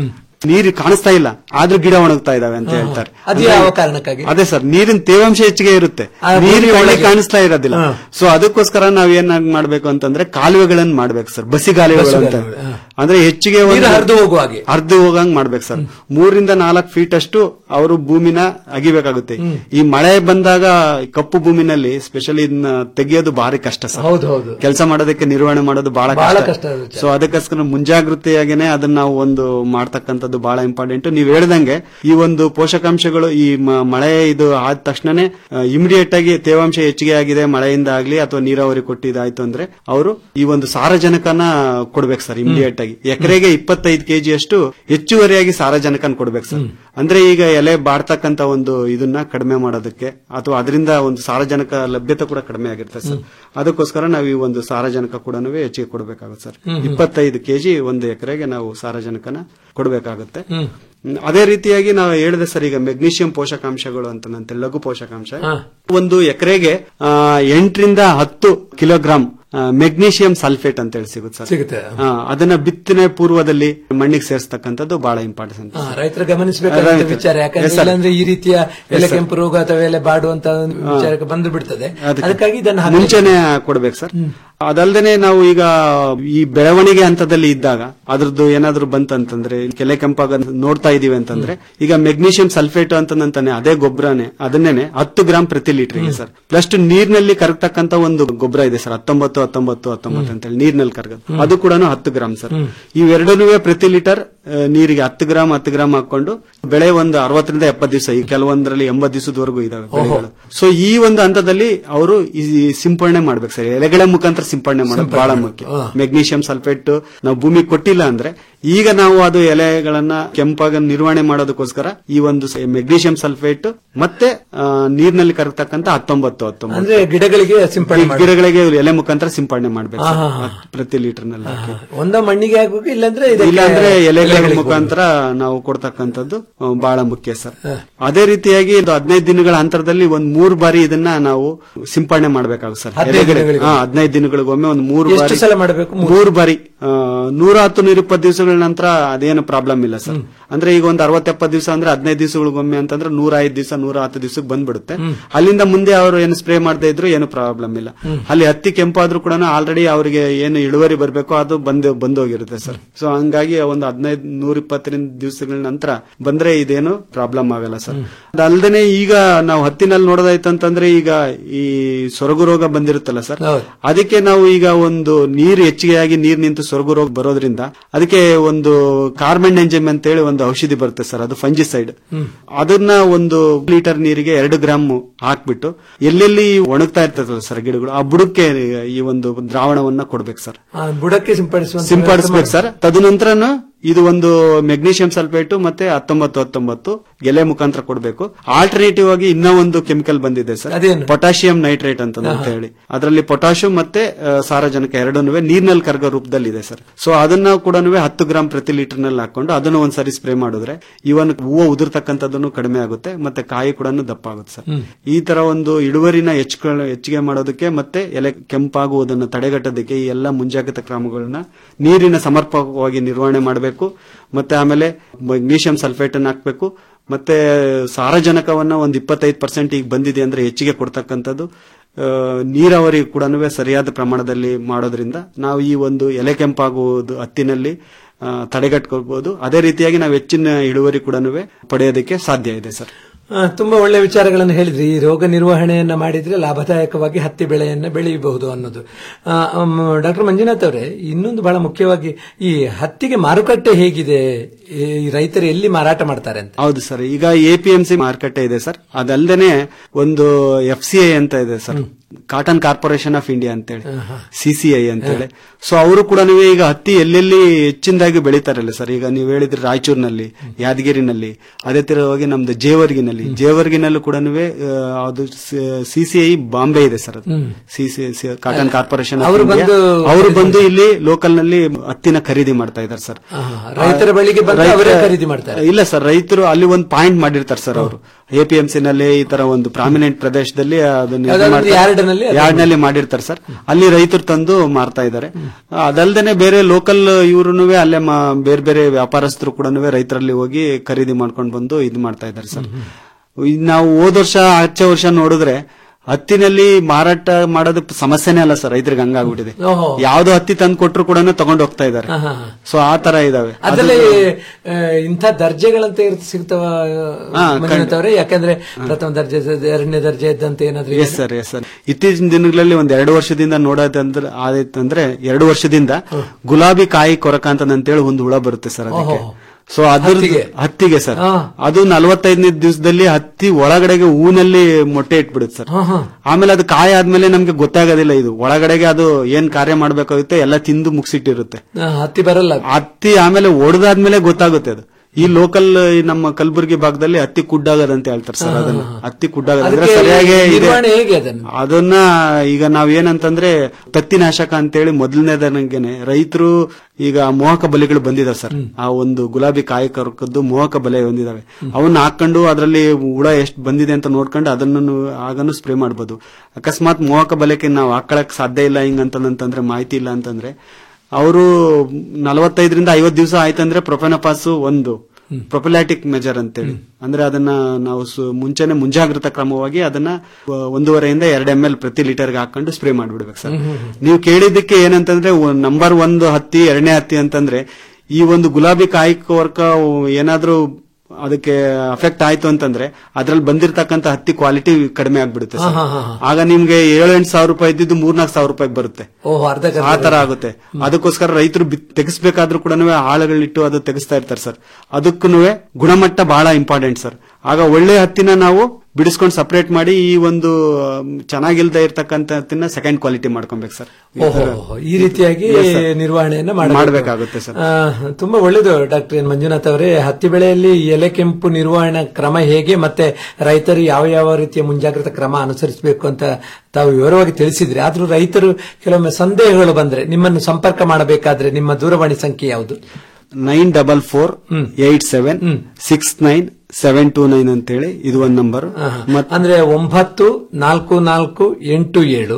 ನೀರು ಕಾಣಿಸ್ತಾ ಇಲ್ಲ ಆದ್ರೂ ಗಿಡ ಒಣಗ್ತಾ ಇದಾವೆ ಅಂತ ಹೇಳ್ತಾರೆ ಅದು ಅಂದ್ರೆ- ಯಾವ ಕಾರಣಕ್ಕಾಗಿ ಅದೇ ಸರ್ ನೀರಿನ ತೇವಾಂಶ ಹೆಚ್ಚಿಗೆ ಇರುತ್ತೆ ಆ, ನೀರು ಭೂಮಿ ಕಣ್ಣಿಗೆ ಒಳಗೆ. ಕಾಣಿಸ್ತಾ ಇರೋದಿಲ್ಲ ಹಾ. ಸೊ ಅದಕ್ಕೋಸ್ಕರ ನಾವ್ ಏನ್ ಮಾಡ್ಬೇಕು ಅಂತಂದ್ರೆ ಕಾಲುವೆಗಳನ್ನ ಮಾಡ್ಬೇಕು ಸರ್ ಬಸಿಗಾಲುವೆಗಳು ಅಂತ ಬಸಿಗಾಲುವೆ, ಹಾ. ಅಂದ್ರೆ ಹೆಚ್ಚಿಗೆ ನೀರು ಹರಿದು ಹೋಗುವ ಹಾಗೆ. ಹರಿದು ಹೋಗಂಗ್ ಮಾಡ್ಬೇಕು ಸರ್ ಮೂರಿಂದ ನಾಲ್ಕು ಫೀಟ್ ಅಷ್ಟು ಅವರು ಭೂಮಿನ ಅಗಿಬೇಕಾಗುತ್ತೆ ಈ ಮಳೆ ಬಂದಾಗ ಈ ಕಪ್ಪು ಭೂಮಿನಲ್ಲಿ ಸ್ಪೆಷಲಿ ಇದನ್ನ ತೆಗೆಯೋದು ಭಾರಿ ಕಷ್ಟ ಸರ್ ಹೌದು ಹೌದು ಕೆಲಸ ಮಾಡೋದಕ್ಕೆ ನಿರ್ವಹಣೆ ಮಾಡೋದು ಬಹಳ ಬಹಳ ಕಷ್ಟ ಕಷ್ಟ ಅದು. ಸೊ ಅದಕ್ಕೋಸ್ಕರ ಮುಂಜಾಗ್ರತೆಯಾಗೇನೆ ಅದನ್ನ ನಾವು ಒಂದು ಮಾಡ್ತಕ್ಕಂಥದ್ದು ಬಹಳ ಇಂಪಾರ್ಟೆಂಟ್ ನೀವು ಹೇಳ್ದಂಗೆ ಈ ಒಂದು ಪೋಷಕಾಂಶಗಳು ಈ ಮ- ಮಳೆ ಇದು ಆದ ತಕ್ಷಣನೇ ಇಮಿಡಿಯೇಟ್ ಆಗಿ ತೇವಾಂಶ ಹೆಚ್ಚಿಗೆ ಆಗಿದೆ ಮಳೆಯಿಂದ ಆಗ್ಲಿ ಅಥವಾ ನೀರಾವರಿ ಕೊಟ್ಟಿದ್ದಾಯ್ತು ಅಂದ್ರೆ ಅವರು ಈ ಒಂದು ಸಾರಜನಕನ ಕೊಡ್ಬೇಕು ಸರ್ ಇಮಿಡಿಯೇಟ್ ಆಗಿ ಎಕರೆಗೆ ಇಪ್ಪತ್ತೈದು ಕೆಜಿ ಅಷ್ಟು ಹೆಚ್ಚುವರಿಯಾಗಿ ಸಾರಜನಕನ ಕೊಡ್ಬೇಕು ಸರ್ ಅಂದ್ರೆ ಈಗ ಎಲೆ ಬಾಡ್ತಕ್ಕಂತ ಒಂದು ಇದನ್ನ ಕಡಿಮೆ ಮಾಡೋದಕ್ಕೆ ಅಥವಾ ಅದರಿಂದ ಒಂದು ಸಾರಜನಕ ಲಭ್ಯತೆ ಕೂಡ ಕಡಿಮೆ ಆಗಿರುತ್ತೆ ಸರ್ ಅದಕ್ಕೋಸ್ಕರ ನಾವು ಈ ಒಂದು ಸಾರಜನಕ ಕೂಡ ಹೆಚ್ಚಿಗೆ ಕೊಡಬೇಕಾಗುತ್ತೆ ಸರ್ ಹ್ಮ್. ಇಪ್ಪತ್ತೈದು ಕೆಜಿ ಒಂದು ಎಕರೆಗೆ ನಾವು ಸಾರಜನಕನ ಕೊಡಬೇಕಾಗುತ್ತೆ ಹ್ಮ್. ಹ್ಮ್. ಅದೇ ರೀತಿಯಾಗಿ ನಾವು ಹೇಳಿದೆ ಸರ್ ಈಗ ಮೆಗ್ನೀಷಿಯಂ ಪೋಷಕಾಂಶಗಳು ಅಂತ ನಂತೆ ಲಘು ಪೋಷಕಾಂಶ ಹಾ. ಒಂದು ಎಕರೆಗೆ ಎಂಟರಿಂದ ಹತ್ತು ಕಿಲೋಗ್ರಾಂ ಮೆಗ್ನೀಷಿಯಂ ಸಲ್ಫೇಟ್ ಅಂತ ಹೇಳಿ ಸಿಗುತ್ತೆ ಸರ್ ಸಿಗುತ್ತೆ. ಆ, ಅದನ್ನ ಬಿತ್ತನೆ ಪೂರ್ವದಲ್ಲಿ ಮಣ್ಣಿಗೆ ಸೇರಿಸ್ತಕ್ಕಂಥದ್ದು ಬಹಳ ಇಂಪಾರ್ಟೆಂಟ್ ಹಾ, ರೈತರು ಗಮನಿಸಬೇಕಾದ ರೈತರು. ವಿಚಾರ ಯಾಕಂದ್ರೆ Yes, sir. ಇಲ್ಲಾಂದ್ರೆ ಈ ರೀತಿಯ ಎಲೆ Yes, sir. ಕೆಂಪು ರೋಗ ಅಥವಾ ಎಲೆ ಬಾಡುವಂತ ಒಂದು ವಿಚಾರಕ್ಕೆ ಬಂದು ಬಿಡ್ತದೆ ಅದಕ್ಕಾಗಿ ಇದನ್ನು ಹಾಕಿ- ಮುಂಚೆನೆ ಕೊಡ್ಬೇಕು ಸರ್ ಅದಲ್ದೇನೆ ನಾವು ಈಗ ಈ ಬೆಳವಣಿಗೆ ಹಂತದಲ್ಲಿ ಇದ್ದಾಗ ಅದ್ರದ್ದು ಏನಾದ್ರು ಬಂತಂತಂದ್ರೆ ಕೆಲೆ ಕೆಂಪಾಗ ನೋಡ್ತಾ ಇದೀವಿ ಅಂತಂದ್ರೆ ಈಗ ಮೆಗ್ನೀಷಿಯಂ ಸಲ್ಫೇಟ್ ಅಂತಂತಾನೆ ಅದೇ ಗೊಬ್ಬರನೇ ಅದನ್ನೇನೆ ಹತ್ತು ಗ್ರಾಂ ಪ್ರತಿ ಲೀಟರ್ಗೆ ಸರ್ ಪ್ಲಸ್ ನೀರಿನಲ್ಲಿ ಕರಗ್ತಕ್ಕಂತ ಒಂದು ಗೊಬ್ಬರ ಇದೆ ಸರ್ ಹತ್ತೊಂಬತ್ತು ಹತ್ತೊಂಬತ್ತು ಹತ್ತೊಂಬತ್ತು ಅಂತ ಹೇಳಿ ನೀರಿನಲ್ಲಿ ಕರಗೋದು ಅದು ಕೂಡ ಹತ್ತು ಗ್ರಾಂ ಸರ್ ಹ್ಮ್. ಇವೆರಡೂ ಪ್ರತಿ ಲೀಟರ್ ಆ, ನೀರಿಗೆ ಹತ್ತು ಗ್ರಾಮ್ ಹತ್ತು ಗ್ರಾಮ್ ಹಾಕೊಂಡು ಬೆಳೆ ಒಂದು ಅರವತ್ತರಿಂದ ಎಪ್ಪತ್ತು ದಿವಸ ಈ ಕೆಲವೊಂದರಲ್ಲಿ ಎಂಬತ್ತು ದಿವಸದವರೆಗೂ ಇದಾವೆ ಬೆಳೆಗಳು ಸೊ ಈ ಒಂದು ಹಂತದಲ್ಲಿ ಅವರು ಈ ಸಿಂಪಡಣೆ ಮಾಡ್ಬೇಕು ಸರ್ ಎಲೆಗಳ ಮುಖಾಂತರ ಸಿಂಪಡಣೆ ಮಾಡೋದು ಬಹಳ ಮುಖ್ಯ ಹಾ. ಮೆಗ್ನೀಷಿಯಂ ಸಲ್ಫೇಟ್ ನಾವು ಭೂಮಿಗೆ ಕೊಟ್ಟಿಲ್ಲ ಅಂದ್ರೆ ಈಗ ನಾವು ಅದು ಎಲೆಗಳನ್ನ ಕೆಂಪಾಗ ನಿರ್ವಹಣೆ ಮಾಡೋದಕ್ಕೋಸ್ಕರ ಈ ಒಂದು ಮೆಗ್ನೀಷಿಯಂ ಸಲ್ಫೇಟ್ ಮತ್ತೆ ಆ, ನೀರಿನಲ್ಲಿ ಕರಗ್ತಕ್ಕಂತ ಹತ್ತೊಂಬತ್ತು ಹತ್ತೊಂಬತ್ತು ಅಂದ್ರೆ ಗಿಡಗಳಿಗೆ ಸಿಂಪಡಣೆ ಮಾಡಿ ಗಿಡಗಳಿಗೆ ಎಲೆ ಮುಖಾಂತರ ಸಿಂಪಡಣೆ ಮಾಡ್ಬೇಕು ಸರ್. ಹಾ, ಹಾ, ಹಾ. ಹತ್ತು ಪ್ರತಿ ಲೀಟರ್ ನಲ್ಲಿ ಹಾಕಿ. ಒಂದ ಮಣ್ಣಿಗೆ ಹಾಕ್ಬೇಕು ಇಲ್ಲಾಂದ್ರೆ ಇದಕ್ಕೆ ಇಲ್ಲಾಂದ್ರೆ ಎಲೆಗಳ ಎಲೆಗಳಿಗೆ ಮುಖಾಂತರ ನಾವು ಕೊಡ್ತಕ್ಕಂಥದ್ದು ಆ, ಬಹಳ ಮುಖ್ಯ ಸರ್ ಅದೇ ರೀತಿಯಾಗಿ ಇದು ಹದಿನೈದು ದಿನಗಳ ಅಂತರದಲ್ಲಿ ಒಂದ್ ಮೂರು ಬಾರಿ ಇದನ್ನ ನಾವು ಸಿಂಪಡಣೆ ಮಾಡ್ಬೇಕಾಗುತ್ತೆ ಸರ್ ಹದಿನೈದು ಎಲೆಗಳಿಗೆ ದಿನಗಳಿಗೆ? ಹಾ ಹದಿನೈದು ದಿನಗಳಿಗೊಮ್ಮೆ ಒಂದು ಮೂರು ಎಷ್ಟು ಬಾರಿ ಸಲ ಮಾಡಬೇಕು? ಮೂರು? ಮೂರು ಬಾರಿ ಆ, ನೂರ ಹತ್ತು ನೂರ ಇಪ್ಪತ್ತು ದಿವಸಗಳ ನಂತರ ಅದೇನು ಪ್ರಾಬ್ಲಮ್ ಇಲ್ಲ ಸರ್ ಅಂದ್ರೆ ಈಗ ಒಂದು ಅರವತ್ತೆಪ್ಪತ್ತು ದಿವಸ ಅಂದ್ರೆ ಹದಿನೈದು ದಿವಸಗಳಿಗೊಮ್ಮೆ ಅಂತಂದ್ರೆ ನೂರ ಐದು ದಿವಸ ನೂರ ಹತ್ತು ದಿವಸಕ್ಕೆ ಬಂದ್ಬಿಡುತ್ತೆ ಹ್ಮ್. ಅಲ್ಲಿಂದ ಮುಂದೆ ಅವರು ಏನು ಸ್ಪ್ರೇ ಮಾಡದೇ ಇದ್ರು ಏನು ಪ್ರಾಬ್ಲಮ್ ಇಲ್ಲ ಹ್ಮ್. ಅಲ್ಲಿ ಹತ್ತಿ ಕೆಂಪಾದ್ರೂ ಕೂಡ ಆಲ್ರೆಡಿ ಅವರಿಗೆ ಏನು ಇಳುವರಿ ಬರಬೇಕು ಅದು ಬಂದು ಬಂದೋಗಿರುತ್ತೆ ಸರ್ ಸೊ ಹಂಗಾಗಿ ಒಂದು ಹದಿನೈದು ನೂರ ಇಪ್ಪತ್ತರಿಂದ ದಿವಸಗಳ ನಂತರ ಬಂದ್ರೆ ಇದೇನು ಪ್ರಾಬ್ಲಮ್ ಆಗಲ್ಲ ಸರ್ ಅದಲ್ದೇನೆ ಈಗ ನಾವು ಹತ್ತಿನಲ್ಲಿ ನೋಡೋದಾಯ್ತು ಅಂತಂದ್ರೆ ಈಗ ಈ ಸೊರಗು ರೋಗ ಬಂದಿರುತ್ತಲ್ಲ ಸರ್ ಅದಕ್ಕೆ ನಾವು ಈಗ ಒಂದು ನೀರು ಹೆಚ್ಚಿಗೆ ಆಗಿ ನೀರ್ ನಿಂತು ಸೊರಗು ರೋಗ ಬರೋದ್ರಿಂದ ಅದಕ್ಕೆ ಒಂದು ಕಾರ್ಬನ್ ಎಂಜೈಮ್ ಅಂತೇಳಿ ಒಂದು ಔಷಧಿ ಬರುತ್ತೆ ಸರ್ ಅದು ಫಂಜಿಸೈಡ್ ಹ್ಮ್. ಅದನ್ನ ಒಂದು ಲೀಟರ್ ನೀರಿಗೆ ಎರಡು ಗ್ರಾಮ್ ಹಾಕ್ಬಿಟ್ಟು ಎಲ್ಲೆಲ್ಲಿ ಒಣಗ್ತಾ ಇರ್ತದಲ್ಲ ಸರ್ ಗಿಡಗಳು ಆ ಬುಡಕ್ಕೆ ಈ ಒಂದು ದ್ರಾವಣವನ್ನ ಕೊಡ್ಬೇಕು ಸರ್ ಆ, ಬುಡಕ್ಕೆ ಸಿಂಪಡಿಸುವಂತ ಸಿಂಪಡಿಸ್ಬೇಕು ಸರ್ ತದನಂತರನು ಇದು ಒಂದು ಮೆಗ್ನೀಷಿಯಂ ಸಲ್ಫೇಟ್ ಮತ್ತೆ ಹತ್ತೊಂಬತ್ತು ಹತ್ತೊಂಬತ್ತು ಎಲೆ ಮುಖಾಂತರ ಕೊಡಬೇಕು ಆಲ್ಟರ್ನೇಟಿವ್ ಆಗಿ ಇನ್ನೂ ಒಂದು ಕೆಮಿಕಲ್ ಬಂದಿದೆ ಸರ್ ಅದೇನು? ಪೊಟ್ಯಾಷಿಯಂ ನೈಟ್ರೇಟ್ ಅಂತ ಅಂತ ಆಹಾ. ಹೇಳಿ ಅದರಲ್ಲಿ ಪೊಟ್ಯಾಷಿಯಂ ಮತ್ತೆ ಆ, ಸಾರಜನಕ ಎರಡನ್ನೂ ನೀರಿನಲ್ಲಿ ಕರಗೋ ರೂಪದಲ್ಲಿ ಇದೆ ಸರ್ ಸೊ ಅದನ್ನ ಕೂಡ ಹತ್ತು ಗ್ರಾಂ ಪ್ರತಿ ಲೀಟರ್ ನಲ್ಲಿ ಹಾಕೊಂಡು ಅದನ್ನು ಒಂದ್ಸರಿ ಸ್ಪ್ರೇ ಮಾಡಿದ್ರೆ ಇವನ್ ಹೂವು ಉದುರ್ತಕ್ಕಂಥದ್ದನ್ನು ಕಡಿಮೆ ಆಗುತ್ತೆ ಮತ್ತೆ ಕಾಯಿ ಕೂಡ ದಪ್ಪ ಆಗುತ್ತೆ ಸರ್ ಹ್ಮ್. ಈ ತರ ಒಂದು ಇಳುವರಿನ ಹೆಚ್ಚು ಹೆಚ್ಚಿಗೆ ಮಾಡೋದಕ್ಕೆ ಮತ್ತೆ ಎಲೆ ಕೆಂಪಾಗುವುದನ್ನು ತಡೆಗಟ್ಟೋದಕ್ಕೆ ಈ ಎಲ್ಲ ಮುಂಜಾಗ್ರತಾ ಕ್ರಮಗಳನ್ನ ನೀರಿನ ಸಮರ್ಪಕವಾಗಿ ನಿರ್ವಹಣೆ ಮಾಡಬೇಕು ಮತ್ತೆ ಆಮೇಲೆ ಮೆಗ್ನೀಷಿಯಂ ಸಲ್ಫೇಟ್ ಅನ್ನು ಹಾಕಬೇಕು ಮತ್ತೆ ಸಾರಜನಕವನ್ನ ಒಂದು ಇಪ್ಪತ್ತೈದು ಪರ್ಸೆಂಟ್ ಈಗ ಬಂದಿದೆ ಅಂದ್ರೆ ಹೆಚ್ಚಿಗೆ ಕೊಡ್ತಕ್ಕಂಥದ್ದು ಆ, ನೀರಾವರಿ ಕೂಡ ಸರಿಯಾದ ಪ್ರಮಾಣದಲ್ಲಿ ಮಾಡೋದ್ರಿಂದ ನಾವು ಈ ಒಂದು ಎಲೆ ಕೆಂಪಾಗುವುದು ಹತ್ತಿನಲ್ಲಿ ಆ, ತಡೆಗಟ್ಕೊಳ್ಬಹುದು ಅದೇ ರೀತಿಯಾಗಿ ನಾವು ಹೆಚ್ಚಿನ ಇಳುವರಿ ಕೂಡ ಪಡೆಯೋದಕ್ಕೆ ಸಾಧ್ಯ ಇದೆ ಸರ್ ಆ, ತುಂಬಾ ಒಳ್ಳೆ ವಿಚಾರಗಳನ್ನು ಹೇಳಿದ್ರಿ ಈ ರೋಗ ನಿರ್ವಹಣೆಯನ್ನ ಮಾಡಿದ್ರೆ ಲಾಭದಾಯಕವಾಗಿ ಹತ್ತಿ ಬೆಳೆಯನ್ನ ಬೆಳೆಯಬಹುದು ಅನ್ನೋದು ಡಾಕ್ಟರ್ ಮಂಜುನಾಥ್ ಅವರೇ ಇನ್ನೊಂದು ಬಹಳ ಮುಖ್ಯವಾಗಿ ಈ ಹತ್ತಿಗೆ ಮಾರುಕಟ್ಟೆ ಹೇಗಿದೆ ಈ ರೈತರು ಎಲ್ಲಿ ಮಾರಾಟ ಮಾಡ್ತಾರೆ ಅಂತ ಹೌದು ಸರ್ ಈಗ ಎಪಿಎಂಸಿ ಮಾರುಕಟ್ಟೆ ಇದೆ ಸರ್ ಅದಲ್ದೇನೆ ಒಂದು ಎಫ್ ಸಿ ಐ ಅಂತ ಇದೆ sir cotton corporation of India ಅಂತೇಳಿ ಸಿಸಿಐ ಅಂತೇಳಿ ಸೊ ಅವರು ಕೂಡ ಈಗ ಹತ್ತಿ ಎಲ್ಲೆಲ್ಲಿ ಹೆಚ್ಚಿನದಾಗಿ ಬೆಳೀತಾರಲ್ಲ ಸರ್ ಈಗ ನೀವು ಹೇಳಿದ್ರಿ ರಾಯಚೂರಿನಲ್ಲಿ ಯಾದಗಿರಿನಲ್ಲಿ ಅದೇ ತರವಾಗಿ ನಮ್ದು ಜೇವರ್ಗಿನಲ್ಲಿ ಜೇವರ್ಗಿನಲ್ಲೂ ಕೂಡ ಅದು ಸಿಸಿಐ ಬಾಂಬೆ ಇದೆ ಸರ್ ಅದು ಹ್ಮ್. ಸಿಸಿ ಕಾಟನ್ ಕಾರ್ಪೊರೇಷನ್ ಅವ್ರು ಬಂದು ಅವರು ಬಂದು ಇಲ್ಲಿ ಲೋಕಲ್ ನಲ್ಲಿ ಹತ್ತಿನ ಖರೀದಿ ಮಾಡ್ತಾ ಇದ್ದಾರೆ ಸರ್ ಆಹಾ. ರೈತರ ಬಳಿಗೆ ಬಂದು ಅವರೇ ಖರೀದಿ ಮಾಡ್ತಾರೆ ಇಲ್ಲ ಸರ್ ರೈತರು ಅಲ್ಲಿ ಒಂದು ಪಾಯಿಂಟ್ ಮಾಡಿರ್ತಾರೆ ಸರ್ ಅವರು ಎಪಿಎಂಸಿ ನಲ್ಲಿ ಈ ತರ ಒಂದು ಪ್ರಾಮಿನೆಂಟ್ ಪ್ರದೇಶದಲ್ಲಿ ಅದನ್ನ ಇದು ಯಾವ್ದಾದ್ರು ಮಾಡ್ತಾರೆ. yard ನಲ್ಲಿ ಅದನ್ನ- yard ನಲ್ಲಿ ಮಾಡಿರ್ತಾರೆ ಸರ್ ಅಲ್ಲಿ ರೈತರು ತಂದು ಮಾರ್ತಾ ಇದ್ದಾರೆ ಅದಲ್ದೇನೆ ಬೇರೆ ಲೋಕಲ್ ಇವ್ರು ಅಲ್ಲೇ ಮ- ಬೇರೆ ಬೇರೆ ವ್ಯಾಪಾರಸ್ಥರು ಕೂಡ ರೈತರಲ್ಲಿ ಹೋಗಿ ಖರೀದಿ ಮಾಡ್ಕೊಂಡು ಬಂದು ಇದು ಮಾಡ್ತಾ ಇದ್ದಾರೆ ಸರ್ ಇದ್ ನಾವು ಹೋದ ವರ್ಷ ಆಚೆ ವರ್ಷ ನೋಡಿದ್ರೆ ಹತ್ತಿನಲ್ಲಿ ಮಾರಾಟ ಮಾಡೋದು ಸಮಸ್ಯೆನೇ ಅಲ್ಲ ಸರ್ ರೈತರಿಗೆ ಹಂಗಾಗ್ಬಿಟ್ಟಿದೆ ಓಹೋ. ಯಾವ್ದು ಹತ್ತಿ ತಂದು ಕೊಟ್ಟರು ಕೂಡ ತಗೊಂಡು ಹೋಗ್ತಾ ಇದ್ದಾರೆ ಹಾ, ಹಾ, ಹಾ. ಸೊ ಆ ತರ ಇದಾವೆ ಅದ್ರಲ್ಲಿ ಆ, ಇಂಥ ದರ್ಜೆಗಳಂತ ಇರ್ತ- ಸಿಗ್ತಾವ ಹಾ, ಮಂಜುನಾಥ್ ಅವರೇ ಯಾಕಂದ್ರೆ ಪ್ರಥಮ ದರ್ಜೆ ಎರಡನೇ ದರ್ಜೆ ಇದ್ದಂತ ಏನಾದ್ರು ಎಸ್ ಸರ್ ಎಸ್ ಸರ್ ಇತ್ತೀಚಿನ ದಿನಗಳಲ್ಲಿ ಒಂದ್ ಎರಡು ವರ್ಷದಿಂದ ನೋಡೋದಂದ್ರೆ ಆದೈತಂದ್ರೆ ಎರಡು ವರ್ಷದಿಂದ ಗುಲಾಬಿ ಕಾಯಿ ಕೊರಕ ಅಂತ ಅಂತೇಳಿ ಒಂದು ಹುಳ ಬರುತ್ತೆ ಸರ್ ಅದಕ್ಕೆ ಓಹೋ. ಸೊ ಅದ್ರ ಹತ್ತಿಗೆ? ಹತ್ತಿಗೆ ಸರ್ ಹಾ. ಅದು ನಲವತ್ತೈದನೇ ದಿವಸದಲ್ಲಿ ಹತ್ತಿ ಒಳಗಡೆಗೆ ಹೂನಲ್ಲಿ ಮೊಟ್ಟೆ ಇಟ್ಬಿಡುತ್ತೆ ಸರ್ ಹಾ, ಹಾ. ಆಮೇಲೆ ಅದು ಕಾಯಿ ಆದ್ಮೇಲೆ ನಮ್ಗೆ ಗೊತ್ತಾಗೋದಿಲ್ಲ ಇದು ಒಳಗಡೆಗೆ ಅದು ಏನ್ ಕಾರ್ಯ ಮಾಡ್ಬೇಕಾಗುತ್ತೆ ಎಲ್ಲ ತಿಂದು ಮುಗಿಸಿಟ್ಟಿರುತ್ತೆ ಆ, ಹತ್ತಿ ಬರಲ್ಲ ಹತ್ತಿ ಆಮೇಲೆ ಒಡೆದಾದ್ಮೇಲೆ ಗೊತ್ತಾಗುತ್ತೆ ಅದು ಈ ಲೋಕಲ್ ನಮ್ಮ ಕಲಬುರಗಿ ಭಾಗದಲ್ಲಿ ಹತ್ತಿ ಕುಡ್ಡಾಗದಂತ ಹೇಳ್ತಾರೆ ಸರ್ ಅದನ್ನ ಹತ್ತಿ ಕುಡ್ಡಾಗದ ಅಂದ್ರೆ ಅದಕ್ಕೆ ಸರಿಯಾಗಿ ಇದೆ. ನಿರ್ವಹಣೆ ಹೇಗೆ ಅದನ್ನು ಅದನ್ನ ಈಗ ನಾವ್ ಏನಂತಂದ್ರೆ ತತ್ತಿನಾಶಕ ಅಂತೇಳಿ ಮೊದಲನೇದನಂಗೆನೆ ರೈತರು ಈಗ ಮೋಹಕ ಬಲೆಗಳು ಬಂದಿದಾವೆ ಸರ್ ಆ ಒಂದು ಗುಲಾಬಿ ಕಾಯಿ ಕರ್ಕದ್ದು ಮೋಹಕ ಬಲೆ ಬಂದಿದಾವೆ ಅವನ್ನ ಹಾಕೊಂಡು ಅದರಲ್ಲಿ ಹುಳ ಎಷ್ಟು ಬಂದಿದೆ ಅಂತ ನೋಡ್ಕೊಂಡು ಅದನ್ನು ಆಗನು ಸ್ಪ್ರೇ ಮಾಡ್ಬೋದು ಅಕಸ್ಮಾತ್ ಮೋಹಕ ಬಲೆಗೆ ನಾವು ಹಾಕೊಳಕ್ ಸಾಧ್ಯ ಇಲ್ಲ ಹಿಂಗ್ ಅಂತಂದ್ರೆ ಮಾಹಿತಿ ಇಲ್ಲ ಅಂತಂದ್ರೆ ಅವರು ನಲವತ್ತೈದರಿಂದ ಐವತ್ತು ದಿವಸ ಆಯ್ತಂದ್ರೆ ಪ್ರೊಫೆನಪಾಸ್ ಒಂದು ಪ್ರೊಪಲ್ಯಾಟಿಕ್ ಮೆಜರ್ ಅಂತೇಳಿ ಅಂದ್ರೆ ಅದನ್ನ ನಾವು ಸು- ಮುಂಚೆನೆ ಮುಂಜಾಗ್ರತಾ ಕ್ರಮವಾಗಿ ಅದನ್ನ ಒ- ಒಂದೂವರೆಯಿಂದ ಎರಡು ಎಂ ಎಲ್ ಪ್ರತಿ ಲೀಟರ್ಗೆ ಹಾಕೊಂಡು ಸ್ಪ್ರೇ ಮಾಡ್ಬಿಡ್ಬೇಕು ಸರ್ ನೀವು ಕೇಳಿದ್ದಕ್ಕೆ ಏನಂತಂದ್ರೆ ನಂಬರ್ ಒಂದು ಹತ್ತಿ ಎರಡನೇ ಹತ್ತಿ ಅಂತಂದ್ರೆ ಈ ಒಂದು ಗುಲಾಬಿ ಕಾಯಿ ವರ್ಕ ಏನಾದ್ರೂ ಅದಕ್ಕೆ ಅಫೆಕ್ಟ್ ಆಯ್ತು ಅಂತಂದ್ರೆ ಅದ್ರಲ್ಲಿ ಬಂದಿರತಕ್ಕಂತ ಹತ್ತಿ ಕ್ವಾಲಿಟಿ ಕಡಿಮೆ ಆಗ್ಬಿಡುತ್ತೆ ಸರ್. ಹಾ, ಹಾ, ಹಾ. ಆಗ ನಿಮ್ಗೆ ಏಳು ಎಂಟು ಸಾವಿರ ರೂಪಾಯಿ ಇದ್ದಿದ್ದು ಮೂರ್ನಾಲ್ಕು ಸಾವಿರ ರೂಪಾಯಿಗೆ ಬರುತ್ತೆ ಓಹೋ ಅರ್ಧ ಆ ತರ ಆಗುತ್ತೆ ಅದಕ್ಕೋಸ್ಕರ ರೈತರು ಬಿ- ತೆಗಿಸ್ಬೇಕಾದ್ರೂ ಕೂಡ ಆಳುಗಳಿಟ್ಟು ಅದು ತೆಗಿಸ್ತಾ ಇರ್ತಾರೆ ಸರ್ ಅದಕ್ಕೂ ಗುಣಮಟ್ಟ ಬಹಳ ಇಂಪಾರ್ಟೆಂಟ್ ಸರ್ ಆಗ ಒಳ್ಳೆ ಹತ್ತಿನ ನಾವು ಬಿಡಿಸ್ಕೊಂಡು ಸಪರೇಟ್ ಮಾಡಿ ಈ ಒಂದು ಆಮ್, ಚೆನ್ನಾಗಿಲ್ದೇ ಇರ್ತಕ್ಕಂಥ ಹತ್ತಿನ ಸೆಕೆಂಡ್ ಕ್ವಾಲಿಟಿ ಮಾಡ್ಕೊಬೇಕು ಸರ್ ಈ ಓಹೋ ತರ- ಈ ರೀತಿಯಾಗಿ Yes, sir. ನಿರ್ವಹಣೆಯನ್ನ ಮಾಡ್ಬೇಕಾಗುತ್ತೆ ಸರ್. ಆ, ತುಂಬಾ ಒಳ್ಳೇದು ಡಾಕ್ಟರ್ ಎನ್ ಮಂಜುನಾಥ್ ಅವರೇ ಹತ್ತಿ ಬೆಳೆಯಲ್ಲಿ ಎಲೆ ಕೆಂಪು ನಿರ್ವಹಣಾ ಕ್ರಮ ಹೇಗೆ ಮತ್ತೆ ರೈತರು ಯಾವ ಯಾವ ರೀತಿಯ ಮುಂಜಾಗ್ರತಾ ಕ್ರಮ ಅನುಸರಿಸಬೇಕು ಅಂತ ತಾವು ವಿವರವಾಗಿ ತಿಳಿಸಿದ್ರಿ ಆದ್ರೂ ರೈತರು ಕೆಲವೊಮ್ಮೆ ಸಂದೇಹಗಳು ಬಂದ್ರೆ ನಿಮ್ಮನ್ನು ಸಂಪರ್ಕ ಮಾಡಬೇಕಾದ್ರೆ ನಿಮ್ಮ ದೂರವಾಣಿ ಸಂಖ್ಯೆ ಯಾವುದು nine double four eight seven six nine seven two nine ಅಂತೇಳಿ ಇದು ಒಂದ್ ನಂಬರ್ ಅಂದ್ರೆ ಒಂಬತ್ತು ನಾಲ್ಕು ನಾಲ್ಕು ಎಂಟು ಏಳು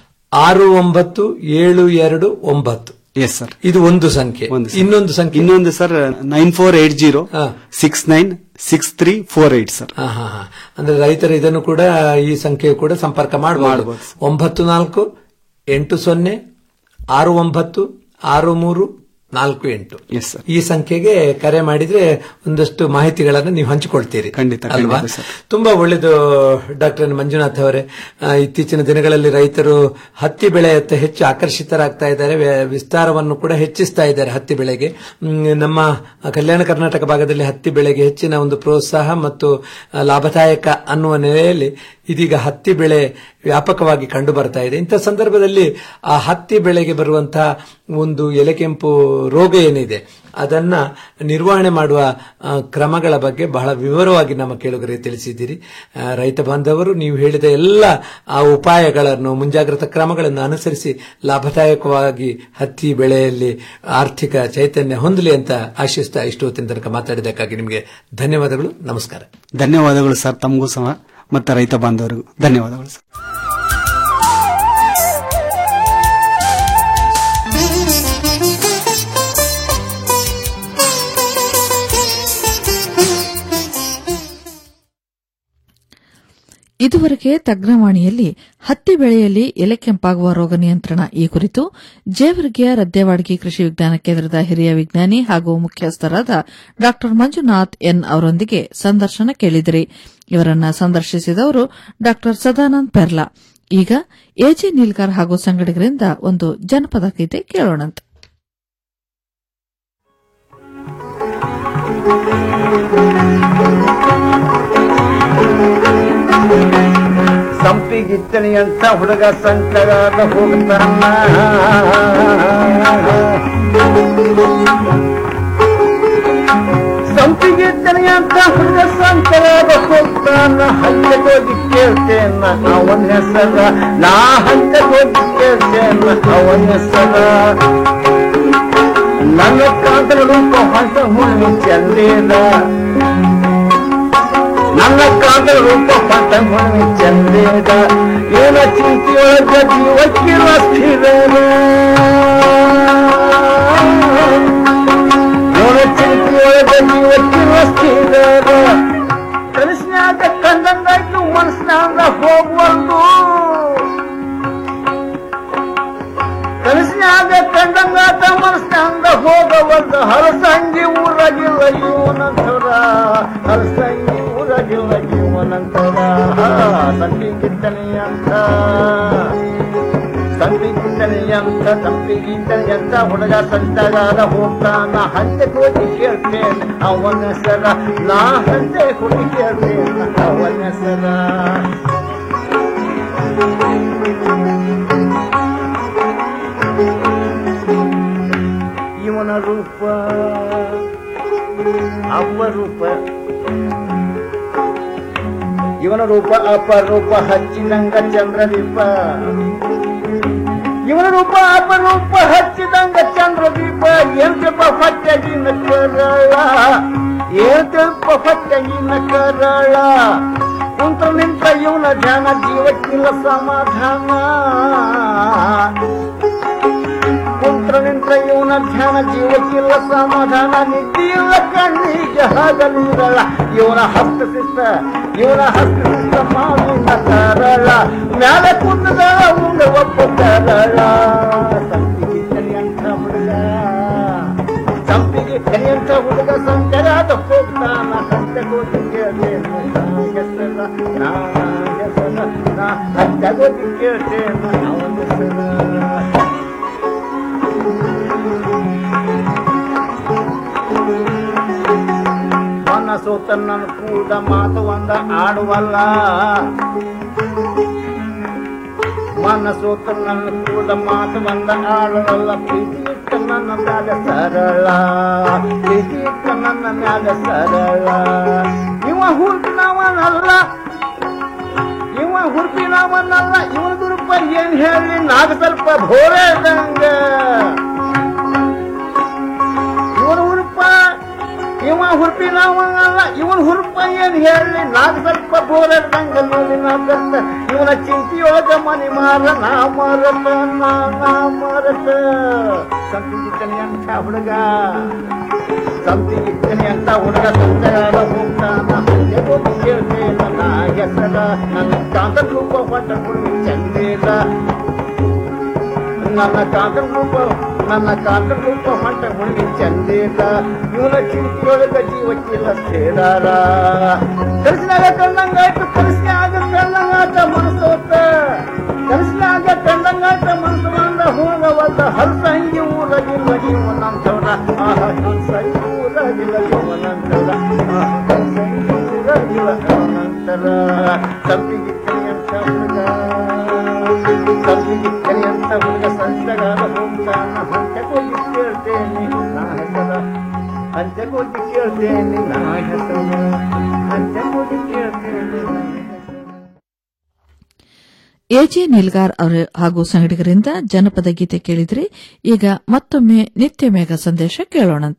ಆರು ಒಂಬತ್ತು ಏಳು ಎರಡು ಒಂಬತ್ತು ಎಸ್ ಸರ್ ಇದು ಒಂದು ಸಂಖ್ಯೆ ಇನ್ನೊಂದು ಸಂಖ್ಯೆ ಇನ್ನೊಂದು sir nine four eight zero six nine six three four eight sir ಹಾ, ಹಾ, ಹಾ. ಅಂದ್ರೆ ರೈತರು ಇದನ್ನು ಕೂಡ ಈ ಸಂಖ್ಯೆ ಕೂಡ ಸಂಪರ್ಕ ಮಾಡಬಹುದು ಒಂಬತ್ತು ನಾಲ್ಕು ಎಂಟು ಸೊನ್ನೆ ಆರು ಒಂಬತ್ತು ಆರು ಮೂರು ನಾಲ್ಕು ಎಂಟು ಎಸ್ ಸರ್ ಈ ಸಂಖ್ಯೆಗೆ ಕರೆ ಮಾಡಿದ್ರೆ ಒಂದಷ್ಟು ಮಾಹಿತಿಗಳನ್ನು ನೀವು ಹಂಚಿಕೊಳ್ತೀರಿ ಖಂಡಿತ, ಅಲ್ವಾ ಖಂಡಿತ ಸರ್. ತುಂಬಾ ಒಳ್ಳೆಯದು ಡಾಕ್ಟರ್ ಎನ್ ಮಂಜುನಾಥ್ ಅವರೇ ಆ, ಇತ್ತೀಚಿನ ದಿನಗಳಲ್ಲಿ ರೈತರು ಹತ್ತಿ ಬೆಳೆಯತ್ತ ಹೆಚ್ಚು ಆಕರ್ಷಿತರಾಗ್ತಾ ಇದ್ದಾರೆ ವ್ಯ- ವಿಸ್ತಾರವನ್ನು ಕೂಡ ಹೆಚ್ಚಿಸ್ತಾ ಇದ್ದಾರೆ ಹತ್ತಿ ಬೆಳೆಗೆ ಮ್, ನಮ್ಮ ಕಲ್ಯಾಣ ಕರ್ನಾಟಕ ಭಾಗದಲ್ಲಿ ಹತ್ತಿ ಬೆಳೆಗೆ ಹೆಚ್ಚಿನ ಒಂದು ಪ್ರೋತ್ಸಾಹ ಮತ್ತು ಆ, ಲಾಭದಾಯಕ ಅನ್ನುವ ನೆಲೆಯಲ್ಲಿ ಇದೀಗ ಹತ್ತಿ ಬೆಳೆ ವ್ಯಾಪಕವಾಗಿ ಕಂಡು ಬರ್ತಾ ಇದೆ ಇಂಥ ಸಂದರ್ಭದಲ್ಲಿ ಆ ಹತ್ತಿ ಬೆಳೆಗೆ ಬರುವಂತಹ ಒಂದು ಎಲೆಕೆಂಪು ರೋಗ ಏನಿದೆ ಅದನ್ನ ನಿರ್ವಹಣೆ ಮಾಡುವ ಆ, ಕ್ರಮಗಳ ಬಗ್ಗೆ ಬಹಳ ವಿವರವಾಗಿ ನಮ್ಮ ಕೇಳುಗರಿಗೆ ತಿಳಿಸಿದ್ದೀರಿ ಆ, ರೈತ ಬಾಂಧವರು ನೀವು ಹೇಳಿದ ಎಲ್ಲ ಆ ಉಪಾಯಗಳನ್ನು ಮುಂಜಾಗ್ರತಾ ಕ್ರಮಗಳನ್ನು ಅನುಸರಿಸಿ ಲಾಭದಾಯಕವಾಗಿ ಹತ್ತಿ ಬೆಳೆಯಲ್ಲಿ ಆರ್ಥಿಕ ಚೈತನ್ಯ ಹೊಂದಲಿ ಅಂತ ಆಶಿಸ್ತಾ ಇಷ್ಟು ಹೊತ್ತಿನ ತನಕ ಮಾತಾಡಿದ್ದಕ್ಕಾಗಿ ನಿಮಗೆ ಧನ್ಯವಾದಗಳು ನಮಸ್ಕಾರ ಧನ್ಯವಾದಗಳು ಸರ್ ತಮಗೂ ಸಹ ಮತ್ತೆ ರೈತ ಬಾಂಧವರಿಗೂ ಧನ್ಯವಾದಗಳು ಸರ್ ಇದುವರೆಗೆ ತಜ್ಞವಾಣಿಯಲ್ಲಿ ಹತ್ತಿ ಬೆಳೆಯಲ್ಲಿ ಎಲೆ ಕೆಂಪಾಗುವ ರೋಗ ನಿಯಂತ್ರಣ ಈ ಕುರಿತು ಜೇವರ್ಗಿಯ ರದ್ದೇವಾಡಗಿ ಕೃಷಿ ವಿಜ್ಞಾನ ಕೇಂದ್ರದ ಹಿರಿಯ ವಿಜ್ಞಾನಿ ಹಾಗೂ ಮುಖ್ಯಸ್ಥರಾದ ಡಾ ಮಂಜುನಾಥ್ ಎನ್ ಅವರೊಂದಿಗೆ ಸಂದರ್ಶನ ಕೇಳಿದಿರಿ ಇವರನ್ನ ಸಂದರ್ಶಿಸಿದವರು ಡಾ ಸದಾನಂದ್ ಪೆರ್ಲಾ ಈಗ ಎಜೆ ನೀಲ್ಕರ್ ಹಾಗೂ ಸಂಗಡಿಗರಿಂದ ಒಂದು ಜನಪದ ಗೀತೆ ಕೇಳೋಣಂತೆ ಸಂಪಿಗಿತ್ತನಿ ಅಂತ ಹುಡುಗ ಸಂಕರಾದ ಹೋಗ್ತಾನ ಸಂಪಿಗಿತ್ತನಿ ಅಂತ ಹುಡುಗ ಸಂಕರಾದ ಹೋಗ್ತಾನ ಹಂಗೆ ಹೋಗಿ ಕೇಳ್ತೇನ ಅವನ ಹೆಸರ ನಾ ಹಂಗೆ ಹೋಗಿ ಕೇಳ್ತೇನ ಅವನ ಹೆಸರ ನನ್ನ ಕಾಂತನ ರೂಪ ಹೊಸ ಹುಣ್ಣಿ ಚಂದೇದ ನನ್ನ ಕಾಂತನ ರೂಪ ಹೊಸ ಹುಣ್ಣಿ ಚಂದೇದ ಏನ ಚಿಂತೆಯೊಳಗ ಜೀವಕ್ಕಿರುವ ಸ್ಥಿರನ ಏನ ಚಿಂತೆಯೊಳಗ ಜೀವಕ್ಕಿರುವ ಸ್ಥಿರನ ಕನಸಿನಾಗ ಕಂದಂಗಾಯ್ತು ಮನಸ್ಸಿನಾಗ ಹೋಗುವಂದು ಕನಸಿನಾಗ ಕಂಡಂಗಾತ ಮನಸ್ಸಿನಾಗ ಹೋಗವಂತ ಹರಸಂಗಿ ಊರಾಗಿಲ್ಲ ಇವನಂತರ ಹರಸಂಗಿ ಊರಾಗಿಲ್ಲ ಇವನಂತರ ಸಂಪಿಗಿದ್ದನೆ ಅಂತ ಸಂಪಿಗಿದ್ದನೆ ಅಂತ ಸಂಪಿಗಿದ್ದನೆ ಅಂತ ಹುಡುಗ ಸಂತಗಾದ ಹೋಗ್ತಾನ ಹಂತೆ ಹೋಗಿ ಕೇಳ್ತೇನೆ ಅವನ ಹೆಸರ ನಾ ಹಂತೆ ಹೋಗಿ ಕೇಳ್ತೇನೆ ಅವನ ಹೆಸರ ಇವನ ರೂಪ ಅಪರೂಪ ಇವನ ರೂಪ ಅಪರೂಪ ಹಚ್ಚಿದಂಗ ಚಂದ್ರದೀಪ ಇವನ ರೂಪ ಅಪರೂಪ ಹಚ್ಚಿದಂಗ ಚಂದ್ರದೀಪ ಏನ್ ಸ್ವಲ್ಪ ಫಟ್ಟಗಿನ ಕರಳ ಏನ್ ಸ್ವಲ್ಪ ಫಟ್ಟಗಿನ ಕರಳ ಕುಂತ್ರ ನಿಂತ ಇವನ ಧ್ಯಾನ ಜೀವಕ್ಕಿಲ್ಲ ಸಮಾಧಾನ ಕುಂತ್ರ ನಿಂತ ಇವನ ಧ್ಯಾನ ಜೀವಕ್ಕಿಲ್ಲ ಸಮಾಧಾನ ನಿದ್ದಿಲ್ಲ ಕಣ್ಣಿಗೆ ಹಾಗಲಿರಲ್ಲ ಇವನ ಹಸ್ತ ಶಿಸ್ತ ಇವನ ಹಸ್ತ ಶಿಸ್ತ ಮಾವಿನ ಕರಳ ಮ್ಯಾಲೆ ಕುಂದದ ಉಂಡ ಒಪ್ಪ ಕರಳ ಸಂಪಿಗೆ ಕರಿಯಂತ ಹುಡುಗ ಸಂಪಿಗೆ ಕರಿಯಂತ ಹುಡುಗ ಸಂಕರಾದ ಹೋಗ್ತಾನ ಹಂತ ಗೋದಿ ಕೇಳ್ತೇನೆ ಹೆಸರ ನಾ ಹೆಸರ ನಾ ಹಂತ ಗೋದಿ ಕೇಳ್ತೇನೆ ಅವನ ಹೆಸರ ಮನಸೋತ ನನ್ನ ಕೂಡ ಮಾತು ಒಂದ ಆಡುವಲ್ಲ ಮನಸೋತ ನನ್ನ ಕೂಡ ಮಾತು ಒಂದ ಆಡುವಲ್ಲ ಪ್ರೀತಿ ಇಟ್ಟ ನನ್ನ ಮ್ಯಾಲ ಸರಳ ಪ್ರೀತಿ ಇಟ್ಟ ನನ್ನ ಮ್ಯಾಲ ಸರಳ ಇವ ಹುಟ್ಟಿನವನಲ್ಲ ಇವ ಹುಟ್ಟಿನವನಲ್ಲ ಇವನ ದುರುಪ ಏನ್ ಹೇಳಿ ನಾಗ ಸ್ವಲ್ಪ ಭೋರೇದಂಗ ಇವನ ಹುರುಪ ಇವ ಹುರುಪಿನವಲ್ಲ ಇವನ್ ಹುರುಪ ಏನ್ ಹೇಳಿ ನಾಗ ಸ್ವಲ್ಪ ಬೋರದಂಗ ನೋಡಿ ನಾಗತ್ತ ಇವನ ಚಿಂತೆಯೊಳಗ ಮನಿ ಮಾರ ನಾ ಮಾರತ ನಾ ನಾ ಮಾರತ ಸಂತಿಗಿತ್ತನೆ ಅಂತ ಹುಡುಗ ಸಂತಿಗಿತ್ತನೆ ಅಂತ ಹುಡುಗ ಸಂತಗಾರ ಹೋಗ್ತಾನ ಹಂಗೆ ಹೋಗಿ ಕೇಳ್ತೇನ ನಾ ಹೆಸರ ನನ್ನ ಕಾಂತ ರೂಪ ಹೊಟ್ಟ ಹುಡುಗ ಚಂದೇದ ನನ್ನ ಕಾಂತನ ರೂಪ ನನ್ನ ಕಾಂತನ ರೂಪ ಹೊಂಟ ಹುಡುಗಿ ಚಂದೇದ ಇವನ ಚಿಂತೆಯೊಳಗ ಜೀವಕ್ಕಿಲ್ಲ ಸೇದಾರ ಕನಸಿನಾಗ ಕಣ್ಣಂಗಾಯ್ತು ಕನಸಿನಾಗ ಕಣ್ಣಂಗಾಟ ಮನಸೋತ ಕನಸಿನಾಗ ಕಣ್ಣಂಗಾಟ ಮನಸ್ಸು ಬಂದ ಹೋಗವಲ್ಲ ಹಲ್ಸಂಗಿ ಊರಾಗಿಲ್ಲ ಜೀವನಂತವ್ರ ಆಹ ಹಲ್ಸಂಗಿ ಊರಾಗಿಲ್ಲ ಜೀವನಂತರ ಆಹ ಹಲ್ಸಂಗಿ ಊರಾಗಿಲ್ಲ ಜೀವನಂತರ ತಪ್ಪಿಗಿತ್ತನೆ ಅಂತ ಹುಡುಗ ತಪ್ಪಿಗಿತ್ತನೆ ಅಂತ ಹುಡುಗ ಸಂತಗಾದ ಹೋಗ್ತಾನ ಹಂತಕ್ಕೋಗಿ ಕೇಳ್ತೇನೆ ನಾ ಹೆಸರ ಹಂತಕ್ಕೋಗಿ ಕೇಳ್ತೇನೆ ನಾ ಹೆಸರ ಹಂತಕ್ಕೋಗಿ ಕೇಳ್ತೇನೆ ನಾ ಹೆಸರ ಎಜೆ ನಿಲ್ಗಾರ್ ಅವರು ಹಾಗೂ ಸಂಗಡಿಗರಿಂದ ಜನಪದ ಗೀತೆ ಕೇಳಿದ್ರಿ ಈಗ ಮತ್ತೊಮ್ಮೆ ನಿತ್ಯ ಮೇಘ ಸಂದೇಶ ಕೇಳೋಣಂತ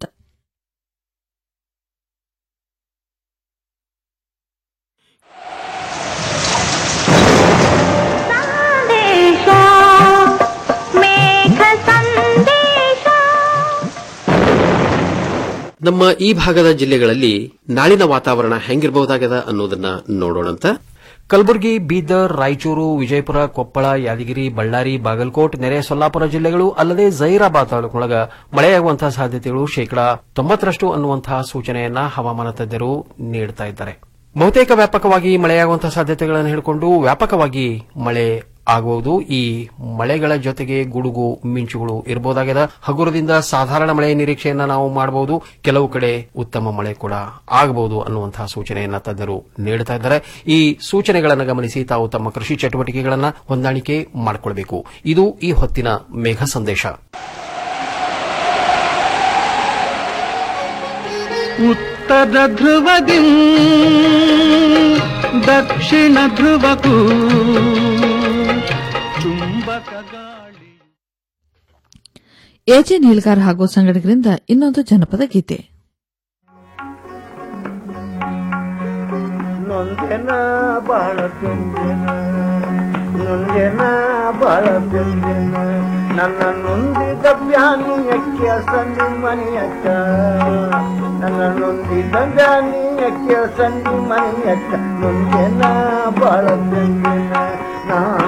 ನಮ್ಮ ಈ ಭಾಗದ ಜಿಲ್ಲೆಗಳಲ್ಲಿ ನಾಳಿನ ವಾತಾವರಣ ಹೆಂಗಿರಬಹುದಾಗದ ಅನ್ನೋದನ್ನ ನೋಡೋಣಂತ ಕಲಬುರಗಿ ಬೀದರ್ ರಾಯಚೂರು ವಿಜಯಪುರ ಕೊಪ್ಪಳ ಯಾದಗಿರಿ ಬಳ್ಳಾರಿ ಬಾಗಲಕೋಟ್ ನೆರೆ ಸೊಲ್ಲಾಪುರ ಜಿಲ್ಲೆಗಳು ಅಲ್ಲದೆ ಜೈರಾಬಾದ್ ತಾಲೂಕಿನೊಳಗ ಮಳೆಯಾಗುವಂತಹ ಸಾಧ್ಯತೆಗಳು ಶೇಕಡಾ ತೊಂಬತ್ತರಷ್ಟು ಅನ್ನುವಂತಹ ಸೂಚನೆಯನ್ನ ಹವಾಮಾನ ತಜ್ಞರು ನೀಡುತ್ತಾ ಇದ್ದಾರೆ ಬಹುತೇಕ ವ್ಯಾಪಕವಾಗಿ ಮಳೆಯಾಗುವಂತಹ ಸಾಧ್ಯತೆಗಳನ್ನು ಹಿಡ್ಕೊಂಡು ವ್ಯಾಪಕವಾಗಿ ಮಳೆ ಆಗಬಹುದು ಈ ಮಳೆಗಳ ಜೊತೆಗೆ ಗುಡುಗು ಮಿಂಚುಗಳು ಇರಬಹುದಾಗಿದೆ ಹಗುರದಿಂದ ಸಾಧಾರಣ ಮಳೆಯ ನಿರೀಕ್ಷೆಯನ್ನ ನಾವು ಮಾಡಬಹುದು ಕೆಲವು ಕಡೆ ಉತ್ತಮ ಮಳೆ ಕೂಡ ಆಗಬಹುದು ಅನ್ನುವಂತಹ ಸೂಚನೆಯನ್ನ ತಜ್ಞರು ನೀಡುತ್ತಾ ಇದ್ದಾರೆ ಈ ಸೂಚನೆಗಳನ್ನು ಗಮನಿಸಿ ತಾವು ತಮ್ಮ ಕೃಷಿ ಚಟುವಟಿಕೆಗಳನ್ನು ಹೊಂದಾಣಿಕೆ ಮಾಡಿಕೊಳ್ಳಬೇಕು ಇದು ಈ ಹೊತ್ತಿನ ಮೇಘ ಸಂದೇಶ ಉತ್ತರ ಧ್ರುವದಿ ದಕ್ಷಿಣ ಧ್ರುವಕ್ಕೂ ಚುಂಬಕ ಗಾಳಿ ಎಜೆ ನೀಲ್ಗಾರ್ ಹಾಗೂ ಸಂಗಡಿಗರಿಂದ ಇನ್ನೊಂದು ಜನಪದ ಗೀತೆ ನೊಂದೆನ ಬಾಳ ಬೆಂದೆನ ನೊಂದೆನ ಬಾಳ ಬೆಂದೆನ ನನ್ನ ನೊಂದಿದ ಬ್ಯಾನಿಯಕ್ಕೆ ಸಂಧಿ ಮನೆಯಕ್ಕ ನನ್ನ ನೊಂದಿದ ಬ್ಯಾನಿಯಕ್ಕೆ ಸಂಧಿ ಮನೆಯಕ್ಕ ನೊಂದೆನ ಬಾಳ ಬೆಂದೆನ ನಾ